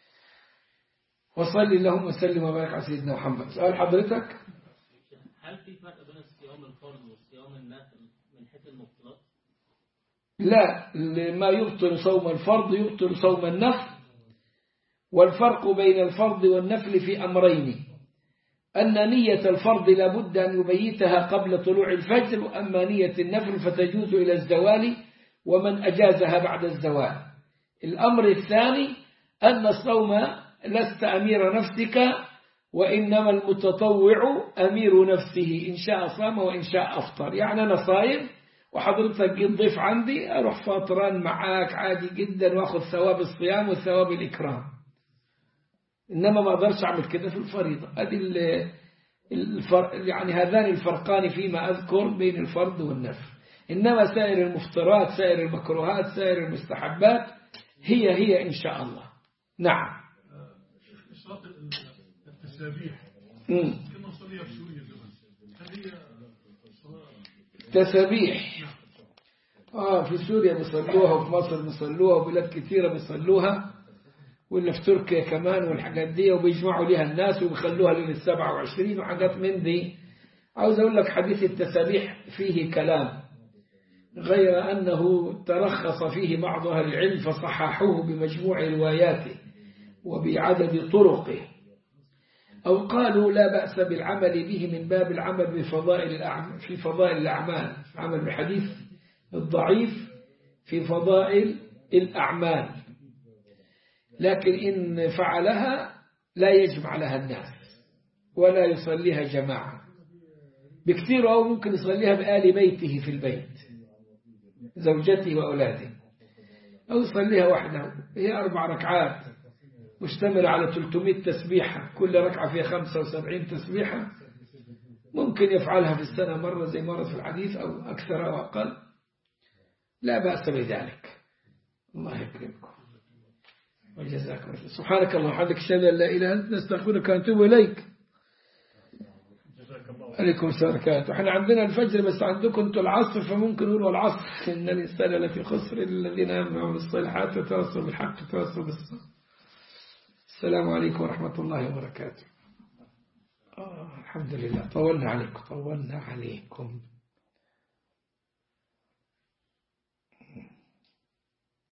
وصلي اللهم وسلم وبارك على سيدنا محمد سؤال حضرتك هل في فرق بين الصيام الفرض والصيام النافل من حيث المبطلات؟ لا ما يبطل صوم الفرض يبطل صوم النفل والفرق بين الفرض والنفل في أمرين أن نية الفرض لابد أن يبيتها قبل طلوع الفجر وأما نية النفل فتجوز إلى الزوال ومن أجازها بعد الزوال الأمر الثاني أن الصوم لست أمير نفسك وإنما المتطوع أمير نفسه إن شاء صام وإن شاء أفطر يعني أنا صايم وحضرتك جيت ضيف عندي أروح فاطران معاك عادي جدا وأخذ ثواب الصيام وثواب الإكرام إنما ما أقدرش أعمل كده في الفريضة أدي الفر... يعني هذان الفرقان فيما أذكر بين الفرض والنفل إنما سائر المفطرات سائر المكروهات سائر المستحبات هي هي إن شاء الله نعم إشراق التسابيح مم. كما نصليها في سوريا زمان هل هي صلاة تسابيح آه في سوريا بيصلوها وفي مصر بيصلوها وبلاد كثيرة بيصلوها واللي في تركيا كمان والحاجات دي وبيجمعوا ليها الناس وبيخلوها ليلة 27 وحاجات من دي عاوز أقول لك حديث التسابيح فيه كلام غير أنه ترخص فيه بعض أهل العلم فصححوه بمجموع رواياته وبعدد طرقه أو قالوا لا بأس بالعمل به من باب العمل بفضائل الأعمال في فضائل الأعمال عمل بحديث الضعيف في فضائل الأعمال لكن إن فعلها لا يجمع لها الناس ولا يصليها جماعة بكثير أو ممكن يصليها بآل بيته في البيت زوجته وأولاده أو يصليها وحده هي أربع ركعات مشتملة على 300 تسبيحة كل ركعة فيها 75 تسبيحة ممكن يفعلها في السنة مرة زي مرة في الحديث أو أكثر أو أقل لا بأس بذلك الله يكرمكم وجزاكم الله سبحانك اللهم وبحمدك اشهد ان لا اله الا انت نستغفرك ونتوب اليك جزاك الله عليكم السلام وبركاته احنا عندنا الفجر بس عندكم انتوا العصر فممكن نقولوا العصر ان الانسان لفي خسر الا الذين امنوا بالصالحات وتواصوا بالحق وتواصوا بالصبر السلام عليكم ورحمه الله وبركاته آه الحمد لله طولنا عليكم طولنا عليكم